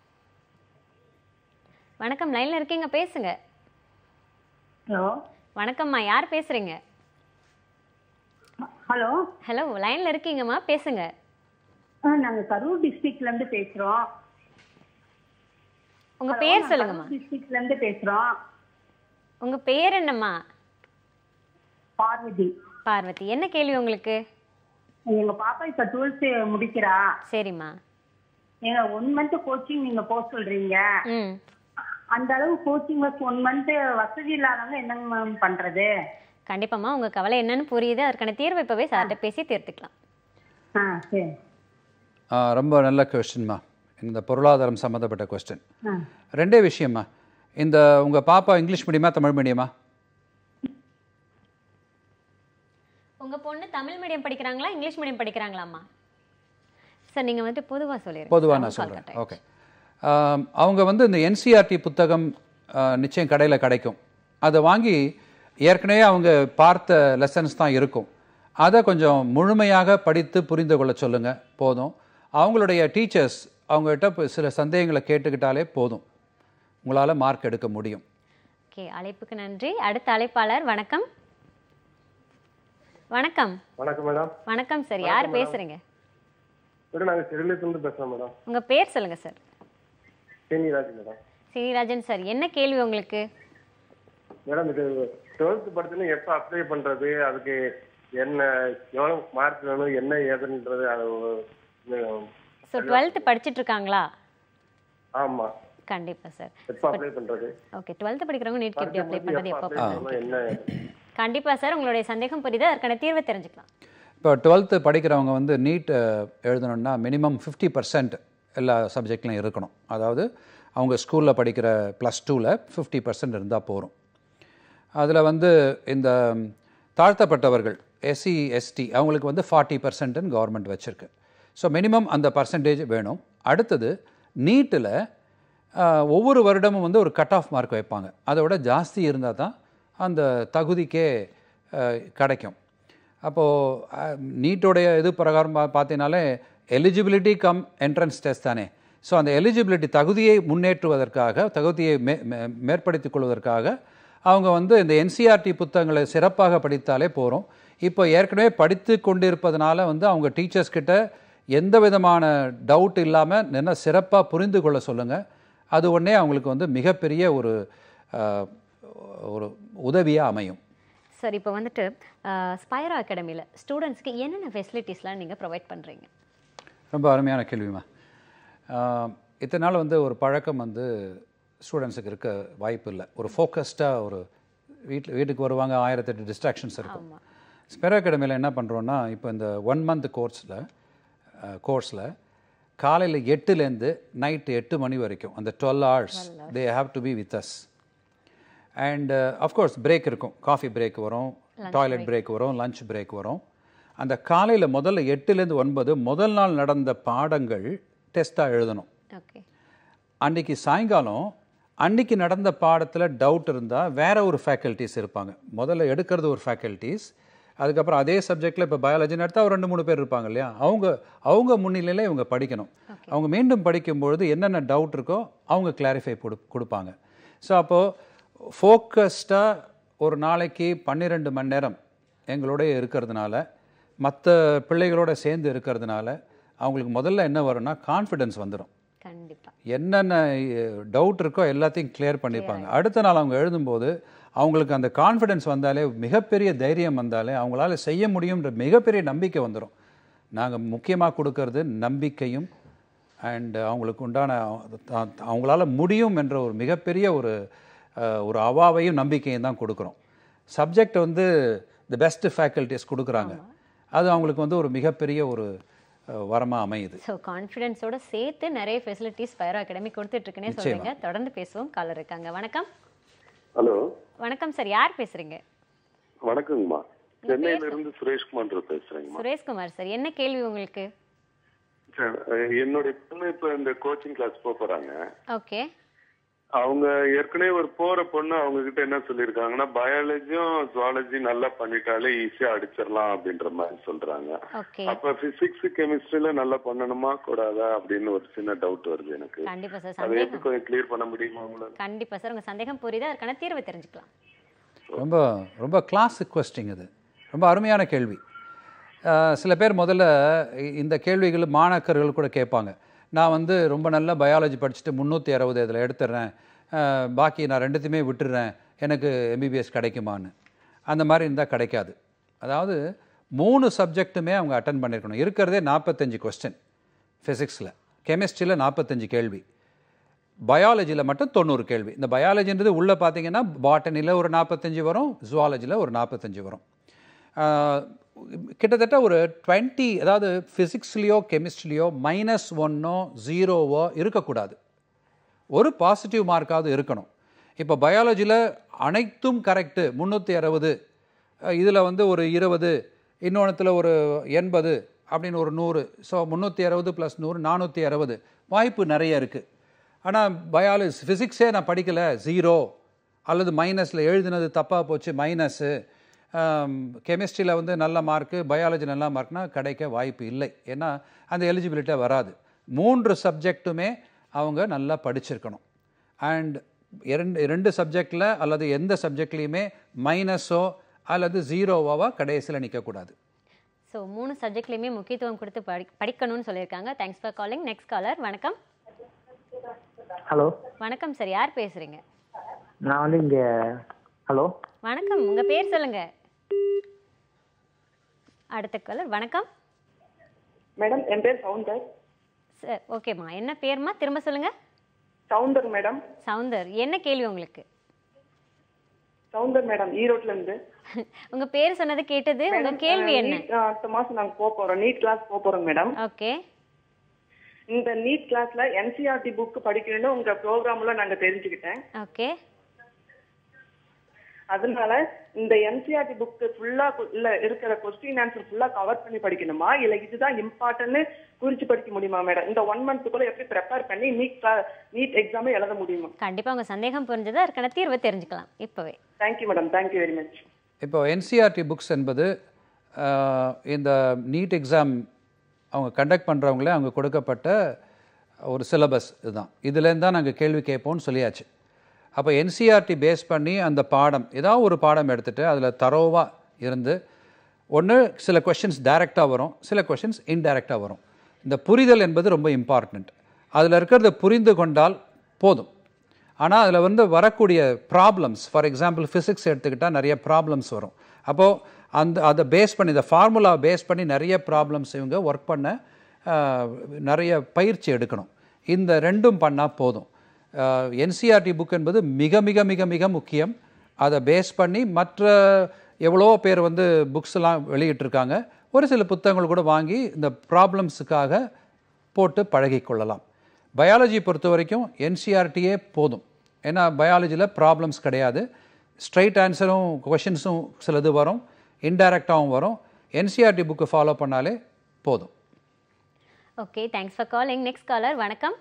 வணக்கம் லைனில் இருக்கீங்க பேசுங்க ஹலோ வணக்கம்மா யார் பேசுறீங்க ஹலோ ஹலோ லைனில் இருக்கீங்கம்மா பேசுங்க நாங்க கரூர் டிஸ்ட்ரிக்ட்ல இருந்து பேசுறோம் உங்க பேர் சொல்லுங்கம்மா டிஸ்ட்ரிக்ட்ல இருந்து பேசுறோம் உங்க பேர் என்னம்மா பார்வதி பார்வதி என்ன கேள்வி உங்களுக்கு எங்க பாப்பா இப்ப டுவெல்த் முடிக்கிறா சரிம்மா ஏங்க ஒன் மந்த் கோச்சிங் நீங்க போக சொல்றீங்க ம் அந்த அளவு கோச்சிங் ஒன் மந்த் வசதி இல்லாதவங்க என்னங்க மேம் பண்றது கண்டிப்பாம்மா உங்க கவலை என்னன்னு புரியுது அதற்கான தீர்வு இப்பவே சார்கிட்ட பேசி தீர்த்துக்கலாம் ஆ சரி ஆ, ரொம்ப நல்ல கொஸ்டின்மா இந்த பொருளாதாரம் சம்மந்தப்பட்ட கொஸ்டின் ஆ. ரெண்டே விஷயம்மா இந்த உங்கள் பாப்பா இங்கிலீஷ் மீடியமா தமிழ் மீடியமா உங்க பொண்ணு தமிழ் மீடியம் படிக்கிறாங்களா இங்கிலீஷ் மீடியம் படிக்கிறாங்களாம்மா சார் நீங்க வந்து பொதுவா சொல்லிருங்க பொதுவாக நான் சொல்கிறேன் ஓகே அவங்க வந்து இந்த என்சிஆர்டி புத்தகம் ஆ, நிச்சயம் கடையில் கிடைக்கும் அதை வாங்கி ஏற்கனவே அவங்க பார்த்த லெசன்ஸ் தான் இருக்கும் அதை கொஞ்சம் முழுமையாக படித்து புரிந்து கொள்ள சொல்லுங்கள் போதும் அவங்களுடைய டீச்சர்ஸ் அவங்ககிட்ட இப்போ சில சந்தேகங்களை கேட்டுக்கிட்டாலே போதும் உங்களால் மார்க் எடுக்க முடியும் ஓகே அழைப்புக்கு நன்றி அடுத்த அழைப்பாளர் வணக்கம் வணக்கம் வணக்கம் மேடம் வணக்கம் சார் யார் பேசுறீங்க மேடம் நாங்கள் சிறுலேருந்து பேசுகிறோம் மேடம் உங்க பேர் சொல்லுங்க sir Theniraj madam Srirajan sir என்ன கேள்வி உங்களுக்கு மேடம் இது டுவெல்த் படிச்சுன்னு எப்போ அப்ளை பண்ணுறது அதுக்கு என்ன எவ்வளோ மார்க் வேணும் என்ன ஏதுன்றது அது ஒரு- ஸோ டுவெல்த்து படிச்சிட்டு இருக்காங்களா ஆமா கண்டிப்பா சார் எப்போ அப்ளை பண்ணுறது ஓகே டுவெல்த்து படிக்கிறவங்க நீட்க்கு எப்படி அப்ளை பண்ணுறது எப்போ அப்ளை பண்ணணும் என்ன ஏது? கண்டிப்பா சார் உங்களுடைய சந்தேகம் புரியுது அதற்கான தீர்வை தெரிஞ்சுக்கலாம் இப்போ டுவெல்த்து படிக்கிறவங்க வந்து நீட் எழுதணும்னா மினிமம் ஃபிஃப்டி பர்சன்ட் எல்லா சப்ஜெக்ட்லையும் இருக்கணும் அதாவது அவங்க ஸ்கூலில் படிக்கிற ப்ளஸ் டூவில் ஃபிஃப்டி பர்சன்ட் இருந்தால் போதும் அதில் வந்து இந்த தாழ்த்தப்பட்டவர்கள் எஸ்சி எஸ்டி அவங்களுக்கு வந்து ஃபார்ட்டி பர்சன்ட்னு கவர்மெண்ட் வச்சுருக்கு ஸோ மினிமம் அந்த பர்சன்டேஜ் வேணும் அடுத்தது நீட்டில் ஒவ்வொரு வருடமும் வந்து ஒரு கட் ஆஃப் மார்க் வைப்பாங்க அதை விட ஜாஸ்தி இருந்தால் தான் அந்த தகுதிக்கே அஹ், கிடைக்கும் அப்போது நீட்டோடைய இது பிரகாரம் பா பார்த்தீங்கனாலே எலிஜிபிலிட்டி கம் என்ட்ரன்ஸ் டெஸ்ட் தானே ஸோ அந்த எலிஜிபிலிட்டி தகுதியை முன்னேற்றுவதற்காக தகுதியை மே மே- மேற்படுத்திக் கொள்வதற்காக அவங்க வந்து இந்த என்சிஆர்டி புத்தகங்களை சிறப்பாக படித்தாலே போகிறோம் இப்போ ஏற்கனவே படித்து கொண்டிருப்பதனால வந்து அவங்க டீச்சர்ஸ் கிட்ட எந்த விதமான டவுட் இல்லாமல் என்ன சிறப்பாக புரிந்து கொள்ள சொல்லுங்கள் அது உடனே அவங்களுக்கு வந்து மிகப்பெரிய ஒரு அஹ், ஒரு உதவியாக அமையும் சார் இப்போ வந்துட்டு ஸ்பைரா அகாடமியில் ஸ்டூடெண்ட்ஸ்க்கு என்னென்ன ஃபெசிலிட்டிஸ்லாம் நீங்கள் ப்ரொவைட் பண்ணுறீங்க ரொம்ப அருமையான கேள்விமா ஆஹ், இத்தனை நாள் வந்து ஒரு பழக்கம் வந்து ஸ்டூடெண்ட்ஸுக்கு இருக்க வாய்ப்பு இல்லை ஒரு ஃபோக்கஸ்டாக ஒரு வீட்டில் வீட்டுக்கு வருவாங்க ஆயிரத்தெட்டு டிஸ்ட்ராக்ஷன்ஸ் இருக்கும் ஸ்பெரோ அகாடமியில் என்ன பண்ணுறோன்னா இப்போ இந்த ஒன் மந்த் கோர்ஸில் கோர்ஸில் காலையில் எட்டுலேருந்து நைட்டு எட்டு மணி வரைக்கும் அந்த twelve hours they have to be with us and of course break இருக்கும் காஃபி பிரேக் வரும் டாய்லெட் பிரேக் வரும் லஞ்ச் பிரேக் வரும் அந்த காலையில் முதல்ல எட்டுலேருந்து ஒன்பது முதல் நாள் நடந்த பாடங்கள் டெஸ்ட்டாக எழுதணும் ஓகே அன்னைக்கு சாயங்காலம் அன்னைக்கு நடந்த பாடத்தில் டவுட் இருந்தால் வேற ஒரு ஃபேக்கல்ட்டிஸ் இருப்பாங்க முதல்ல எடுக்கிறது ஒரு ஃபேக்கல்ட்டிஸ் அதுக்கப்புறம் அதே சப்ஜெக்டில் இப்போ பயாலஜின்னு எடுத்தால் ஒரு ரெண்டு மூணு பேர் இருப்பாங்க இல்லையா அவங்க அவங்க முன்னிலையில் இவங்க படிக்கணும் அவங்க மீண்டும் படிக்கும்பொழுது என்னென்ன டவுட் இருக்கோ அவங்க கிளாரிஃபை கொடு கொடுப்பாங்க ஸோ அப்போது ஃபோக்கஸ்டாக ஒரு நாளைக்கு பன்னிரெண்டு மணி நேரம் எங்களோட இருக்கிறதுனால மற்ற பிள்ளைகளோட சேர்ந்து இருக்கிறதுனால அவங்களுக்கு முதல்ல என்ன வரும்னா கான்ஃபிடென்ஸ் வந்துடும் கண்டிப்பா என்னென்ன டவுட் இருக்கோ எல்லாத்தையும் கிளியர் பண்ணிப்பாங்க அடுத்த நாள் அவங்க எழுதும்போது அவங்களுக்கு அந்த கான்ஃபிடென்ஸ் வந்தாலே மிகப்பெரிய தைரியம் வந்தாலே அவங்களால செய்ய முடியுன்ற மிகப்பெரிய நம்பிக்கை வந்துடும் நாங்கள் முக்கியமாக கொடுக்கறது நம்பிக்கையும் அண்ட் அவங்களுக்கு உண்டான அ- அவங்களால முடியும் என்ற ஒரு மிகப்பெரிய ஒரு அஹ், ஒரு அவாவையும் நம்பிக்கையும் தான் கொடுக்குறோம் சப்ஜெக்ட் வந்து தி பெஸ்ட் ஃபேக்கல்ட்டிஸ் கொடுக்குறாங்க அது அவங்களுக்கு வந்து ஒரு மிகப்பெரிய ஒரு வரமாக அமையுது ஸோ கான்ஃபிடென்ஸோட சேர்த்து நிறைய ஃபெசிலிட்டிஸ் ஸ்பைரோ அகாடமி கொடுத்துட்டு இருக்குன்னே நிச்சயமா. சொல்றீங்க தொடர்ந்து பேசுவோம் காலர் இருக்காங்க வணக்கம் ஹலோ வணக்கம் சார் யார் பேசுறீங்க வணக்கங்கம்மா சென்னையில இருந்து சுரேஷ்குமார் பேசுறேங்கம்மா சுரேஷ்குமார் சார் என்ன கேள்வி உங்களுக்கு சார், அஹ், என்னுடைய பொண்ணு இப்ப இந்த கோச்சிங் கிளாஸ் போக போறாங்க ஓகே அவங்க ஏற்கனவே ஒரு போற பொண்ணு அவங்க கிட்ட என்ன சொல்லியிருக்காங்கன்னா பயாலஜியும் ஜுவாலஜி நல்லா பண்ணிட்டாலே ஈஸியா அடிச்சிடலாம் அப்படின்ற மாதிரி சொல்றாங்க ஓகே அப்ப பிசிக்ஸ் கெமிஸ்ட்ரியில நல்லா பண்ணணுமா கூடாதா அப்படின்னு ஒரு சின்ன டவுட் வருது எனக்கு கண்டிப்பா சார் அதை எப்படி சந்தேகம் கொஞ்சம் கிளியர் பண்ண முடியுமா உங்களால கண்டிப்பா சார் உங்க சந்தேகம் புரியுது அதற்கான தீர்வை தெரிஞ்சுக்கலாம் ரொம்ப ரொம்ப கிளாசிக் கொஸ்டின் இது ரொம்ப அருமையான கேள்வி அஹ், சில பேர் முதல்ல இ- இந்த கேள்விகள் மாணாக்கர்கள் கூட கேட்பாங்க நான் வந்து ரொம்ப நல்ல பயாலஜி படிச்சுட்டு முந்நூற்றி அறுபது இதில் எடுத்துடுறேன் அஹ், பாக்கி நான் ரெண்டுத்தையுமே விட்டுடுறேன் எனக்கு எம்பிபிஎஸ் கிடைக்குமான்னு அந்த மாதிரி இருந்தால் கிடைக்காது அதாவது மூணு சப்ஜெக்ட்டுமே அவங்க அட்டன் பண்ணியிருக்கணும் இருக்கிறதே நாற்பத்தஞ்சு கொஸ்டின் ஃபிசிக்ஸில் கெமிஸ்ட்ரியில் நாற்பத்தஞ்சு கேள்வி பயாலஜியில் மட்டும் தொண்ணூறு கேள்வி இந்த பயாலஜின்றது உள்ளே பார்த்தீங்கன்னா பாட்டனியில் ஒரு நாற்பத்தஞ்சு வரும் ஜுவாலஜியில் ஒரு நாற்பத்தஞ்சு வரும் ஆஹ், கிட்டத்தட்ட ஒரு டுவெண்ட்டி அதாவது ஃபிசிக்ஸ்லேயோ கெமிஸ்ட்ரிலையோ மைனஸ் ஒன்னோ ஜீரோவோ இருக்கக்கூடாது ஒரு பாசிட்டிவ் மார்க்காவது இருக்கணும் இப்போ பயாலஜியில் அனைத்தும் கரெக்டு முந்நூற்றி அறுபது இதில் வந்து ஒரு இருபது இன்னொன்றுத்தில் ஒரு எண்பது அப்படின்னு ஒரு நூறு ஸோ முந்நூற்றி அறுபது ப்ளஸ் நூறு நானூற்றி அறுபது வாய்ப்பு நிறைய இருக்குது ஆனால் பயாலஜி ஃபிசிக்ஸே நான் படிக்கலை ஜீரோ அல்லது மைனஸில் எழுதினது தப்பாக போச்சு மைனஸு கெமிஸ்ட்ரியில் வந்து நல்ல மார்க்கு பயாலஜி நல்ல மார்க்னா கிடைக்க வாய்ப்பு இல்லை ஏன்னா அந்த எலிஜிபிலிட்டியாக வராது மூன்று சப்ஜெக்ட்டுமே அவங்க நல்லா படிச்சிருக்கணும் அண்ட் இரண்டு ரெண்டு சப்ஜெக்டில் அல்லது எந்த சப்ஜெக்ட்லேயுமே மைனஸோ அல்லது ஜீரோவாவா கடைசியில் நிற்கக்கூடாது ஸோ மூணு சப்ஜெக்ட்லையுமே முக்கியத்துவம் கொடுத்து படி படிக்கணும்னு சொல்லியிருக்காங்க thanks for calling next caller வணக்கம் ஹலோ வணக்கம் சார் யார் பேசுறீங்க நான் வந்து இங்க ஹலோ வணக்கம் உங்க பேர் சொல்லுங்க அடுத்த காலர் வணக்கம் மேடம் என் பேர் சவுந்தர் சார் ஓகேம்மா என்ன பேர்மா திரும்ப சொல்லுங்க சவுந்தர் மேடம் சவுந்தர் என்ன கேள்வி உங்களுக்கு சவுந்தர் மேடம் ஈரோட்ல இருந்து உங்க பேர் சொன்னது கேட்டது உங்க மேடம், கேள்வி அஹ், என்ன NEET, அஹ், அடுத்த மாசம் நாங்க போக போறோம் நீட் கிளாஸ் போக போறோம் மேடம் ஓகே இந்த நீட் கிளாஸ்ல என்சிஆர்டி புக் படிக்கணும்னு உங்க ப்ரோக்ராம்ல நாங்க தெரிஞ்சுக்கிட்டேன் ஓகே அதனால இந்த என்சிஆர்டி புக் ஃபுல்லா இல்ல இருக்கிற கொஸ்டின் ஆன்சர் ஃபுல்லா கவர் பண்ணி படிக்கணுமா இல்ல இதுதான் இம்பார்ட்டன்ட் குறிச்சு படிக்க முடியுமா மேடம் இந்த ஒன் மந்த்துக்குள்ள எப்படி ப்ரிப்பேர் பண்ணி நீட் நீட் எக்ஸாமே எழுத முடியுமா கண்டிப்பா உங்க சந்தேகம் புரிஞ்சது அதற்கான தீர்வை தெரிஞ்சுக்கலாம் இப்பவே thank you madam thank you very much இப்போ என்சிஆர்டி புக்ஸ் என்பது ஆஹ், இந்த நீட் எக்ஸாம் அவங்க கண்டக்ட் பண்ணுறவங்களே அவங்க கொடுக்கப்பட்ட ஒரு சிலபஸ் இதுதான் இதுலேருந்து தான் நாங்கள் கேள்வி கேட்போம்னு சொல்லியாச்சு அப்போ என்சிஆர்டி பேஸ் பண்ணி அந்த பாடம் ஏதாவது ஒரு பாடம் எடுத்துகிட்டு அதில் தரோவாக இருந்து ஒன்று சில கொஷின்ஸ் டைரெக்டாக வரும் சில கொஷின்ஸ் இன்டைரக்டாக வரும் இந்த புரிதல் என்பது ரொம்ப இம்பார்ட்டண்ட் அதில் இருக்கிறத புரிந்து கொண்டால் போதும் ஆனால் அதில் வந்து வரக்கூடிய ப்ராப்ளம்ஸ் ஃபார் எக்ஸாம்பிள் ஃபிசிக்ஸ் எடுத்துக்கிட்டால் நிறைய ப்ராப்ளம்ஸ் வரும் அப்போது அந்த அதை பேஸ் பண்ணி இந்த ஃபார்முலா பேஸ் பண்ணி நிறைய ப்ராப்ளம்ஸ் இவங்க ஒர்க் பண்ண ஆஹ், நிறைய பயிற்சி எடுக்கணும் இந்த ரெண்டும் பண்ணால் போதும் என்சிஆர்டி புக் என்பது மிக மிக மிக மிக முக்கியம் அதை பேஸ் பண்ணி மற்ற எவ்வளோ பேர் வந்து புக்ஸ் எல்லாம் வெளியிட்டிருக்காங்க ஒரு சில புத்தகங்கள் கூட வாங்கி இந்த ப்ராப்ளம்ஸுக்காக போட்டு பழகிக்கொள்ளலாம் பயாலஜி பொறுத்த வரைக்கும் என்சிஆர்டியே போதும் ஏன்னா பயாலஜியில் ப்ராப்ளம்ஸ் கிடையாது ஸ்ட்ரைட் ஆன்சரும் கொஷின்ஸும் சிலது வரும் இன்டைரக்டாகவும் வரும் என்சிஆர்டி புக்கு ஃபாலோ பண்ணாலே போதும் okay thanks for calling next caller வணக்கம்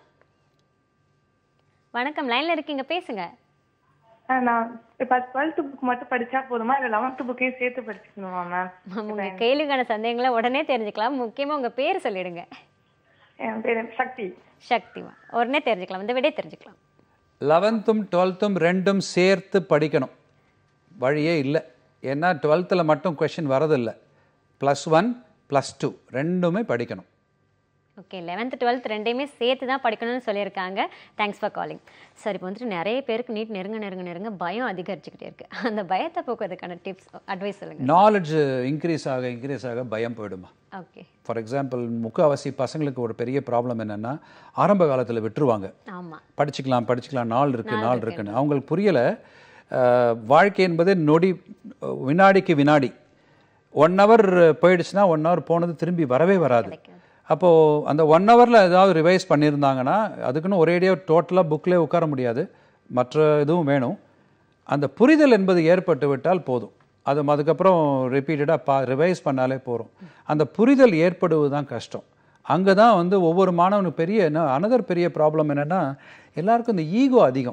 வணக்கம் லைன்ல இருக்கீங்க பேசுங்க நான் இப்ப டுவெல்த் புக் மட்டும் படிச்சா போதுமா இல்ல லெவன்த் புக்கையும் சேர்த்து படிச்சுக்கணுமா மேம் உங்க கேள்விக்கான சந்தேகங்களை உடனே தெரிஞ்சுக்கலாம் முக்கியமா உங்க பேர் சொல்லிடுங்க என் பேர் சக்தி சக்திமா உடனே தெரிஞ்சுக்கலாம் இந்த விடே தெரிஞ்சுக்கலாம் லெவன்த்தும் டுவெல்த்தும் ரெண்டும் சேர்த்து படிக்கணும் வழியே இல்லை ஏன்னா டுவெல்த்தில் மட்டும் கொஷின் வரதில்லை ப்ளஸ் ஒன் ப்ளஸ் டூ ரெண்டுமே படிக்கணும் ஓகே லெவன்த் டுவெல்த் ரெண்டையுமே சேர்த்து தான் படிக்கணும்னு சொல்லியிருக்காங்க தேங்க்ஸ் ஃபார் காலிங் சார் இப்போ வந்துட்டு நிறைய பேருக்கு நீட் நெருங்க நெருங்க நெருங்க பயம் அதிகரிச்சுக்கிட்டே இருக்கு அந்த பயத்தை போக்குறதுக்கான டிப்ஸ் அட்வைஸ் சொல்லுங்க நாலேஜ் இன்க்ரீஸ் ஆக இன்க்ரீஸ் ஆக பயம் போயிடுமா ஓகே ஃபார் எக்ஸாம்பிள் முக்கால்வாசி பசங்களுக்கு ஒரு பெரிய ப்ராப்ளம் என்னென்னா ஆரம்ப காலத்தில் விட்டுருவாங்க ஆமா படிச்சுக்கலாம் படிச்சுக்கலாம் நாள் இருக்குது நாள் நாள் இருக்குன்னு. இருக்குன்னு அவங்களுக்கு புரியலை வாழ்க்கை என்பது நொடி அஹ், வினாடிக்கு வினாடி ஒன் ஹவர் போயிடுச்சுன்னா ஒன் ஹவர் போனது திரும்பி வரவே வராது அப்போது அந்த ஒன் ஹவரில் ஏதாவது ரிவைஸ் பண்ணியிருந்தாங்கன்னா அதுக்குன்னு ஒரேடியாக டோட்டலாக புக்கிலே உட்கார முடியாது மற்ற இதுவும் வேணும் அந்த புரிதல் என்பது ஏற்பட்டு விட்டால் போதும் அது அதுக்கப்புறம் ரிப்பீட்டடாக பா ரிவைஸ் பண்ணாலே போகிறோம் அந்த புரிதல் ஏற்படுவது தான் கஷ்டம் அங்கே தான் வந்து ஒவ்வொரு மாணவனுக்கு பெரிய என்ன அனதர் பெரிய ப்ராப்ளம் என்னென்னா எல்லாருக்கும் இந்த ஈகோ அதிகம்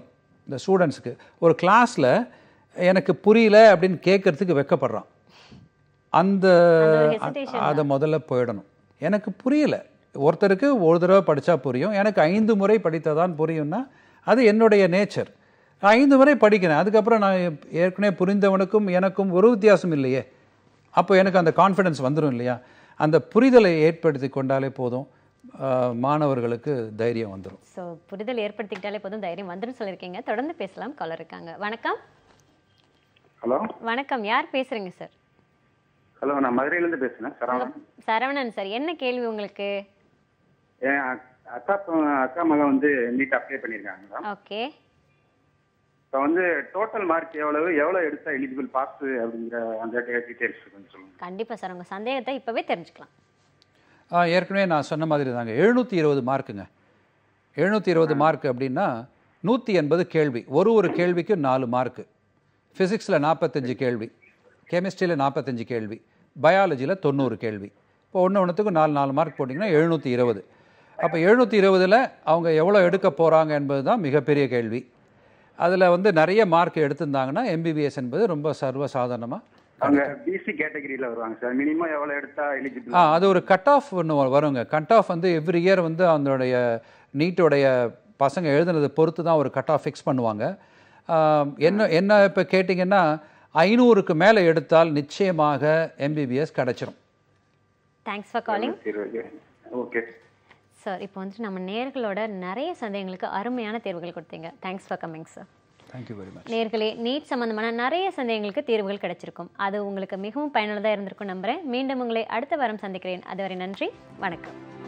இந்த ஸ்டூடெண்ட்ஸுக்கு ஒரு கிளாஸில் எனக்கு புரியல அப்படின்னு கேட்கறதுக்கு வெக்கப்படுறான் அந்த ஒரு hesitation அதை முதல்ல போயிடணும் எனக்கு புரியல ஒருத்தருக்கு ஒரு தடவை படித்தா புரியும் எனக்கு ஐந்து முறை படித்ததான் புரியும்னா அது என்னுடைய நேச்சர் ஐந்து முறை படிக்கிறேன் அதுக்கப்புறம் நான் ஏற்கனவே புரிந்தவனுக்கும் எனக்கும் ஒரு வித்தியாசம் இல்லையே அப்போ எனக்கு அந்த கான்ஃபிடன்ஸ் வந்துடும் இல்லையா அந்த புரிதலை ஏற்படுத்தி கொண்டாலே போதும் ஆஹ், மாணவர்களுக்கு தைரியம் வந்துடும் ஸோ புரிதல் ஏற்படுத்திக்கிட்டாலே போதும் தைரியம் வந்துன்னு சொல்லியிருக்கீங்க தொடர்ந்து பேசலாம் காலர் இருக்காங்க வணக்கம் ஹலோ வணக்கம் யார் பேசுறீங்க சார் ஹலோ நான் மதுரையிலேருந்து பேசுகிறேன் சரவணன் சரவணன் சார் என்ன கேள்வி உங்களுக்கு என் அக்- அக்கா பொ- அக்கா மகன் வந்து நீட் அப்ளை பண்ணியிருக்காங்க மேடம் ஓகே இப்போ வந்து டோட்டல் மார்க் எவ்வளவு எவ்வளோ எடுத்தா எலிஜிபிள் பாஸ் அப்படிங்கிற அந்த டீட்டெயில்ஸ் கொஞ்சம் சொல்லுங்க கண்டிப்பா சார் உங்க சந்தேகத்தை இப்பவே தெரிஞ்சுக்கலாம் ஆ, ஏற்கனவே நான் சொன்ன மாதிரி தாங்க எழுநூற்றி இருபது மார்க்குங்க எழுநூற்றி இருபது மார்க் அப்படின்னா நூற்றி எண்பது கேள்வி ஒரு ஒரு கேள்விக்கு நாலு மார்க்கு ஃபிசிக்ஸில் நாற்பத்தஞ்சு கேள்வி கெமிஸ்ட்ரியில் நாற்பத்தஞ்சு கேள்வி பயாலஜியில் தொண்ணூறு கேள்வி இப்போ ஒன்று ஒன்றுத்துக்கும் நாலு நாலு மார்க் போட்டிங்கன்னா எழுநூற்றி இருபது அப்போ எழுநூற்றி இருபதில் அவங்க எவ்வளோ எடுக்க போகிறாங்க என்பது தான் மிகப்பெரிய கேள்வி அதில் வந்து நிறைய மார்க் எடுத்திருந்தாங்கன்னா எம்பிபிஎஸ் என்பது ரொம்ப சர்வசாதாரணமாக அவங்க பிசி கேட்டகரியில் வருவாங்க சார் மினிமம் எவ்வளோ எடுத்தா எலிஜிபிள் ஆ அது ஒரு கட் ஆஃப் ஒன்று வருங்க கட் ஆஃப் வந்து எவ்ரி இயர் வந்து அதனுடைய நீட்டோடைய பசங்க எழுதுனதை பொறுத்து தான் ஒரு கட் ஆஃப் ஃபிக்ஸ் பண்ணுவாங்க ஆ, என்ன என்ன இப்போ கேட்டிங்கன்னா ஐநூறுக்கு மேலே எடுத்தால் நிச்சயமாக எம்பிபிஎஸ் கிடச்சிரும் thanks for calling okay sir இப்போ வந்துட்டு நம்ம நேர்களோட நிறைய சந்தேகங்களுக்கு அருமையான தேர்வுகள் கொடுத்தீங்க thanks for coming sir thank you very much நேர்களே நீட் சம்பந்தமான நிறைய சந்தேகங்களுக்கு தீர்வுகள் கிடைச்சிருக்கும் அது உங்களுக்கு மிகவும் பயனுள்ளதாக இருந்திருக்கும் நம்புறேன் மீண்டும் உங்களை அடுத்த வாரம் சந்திக்கிறேன் அதுவரை நன்றி வணக்கம்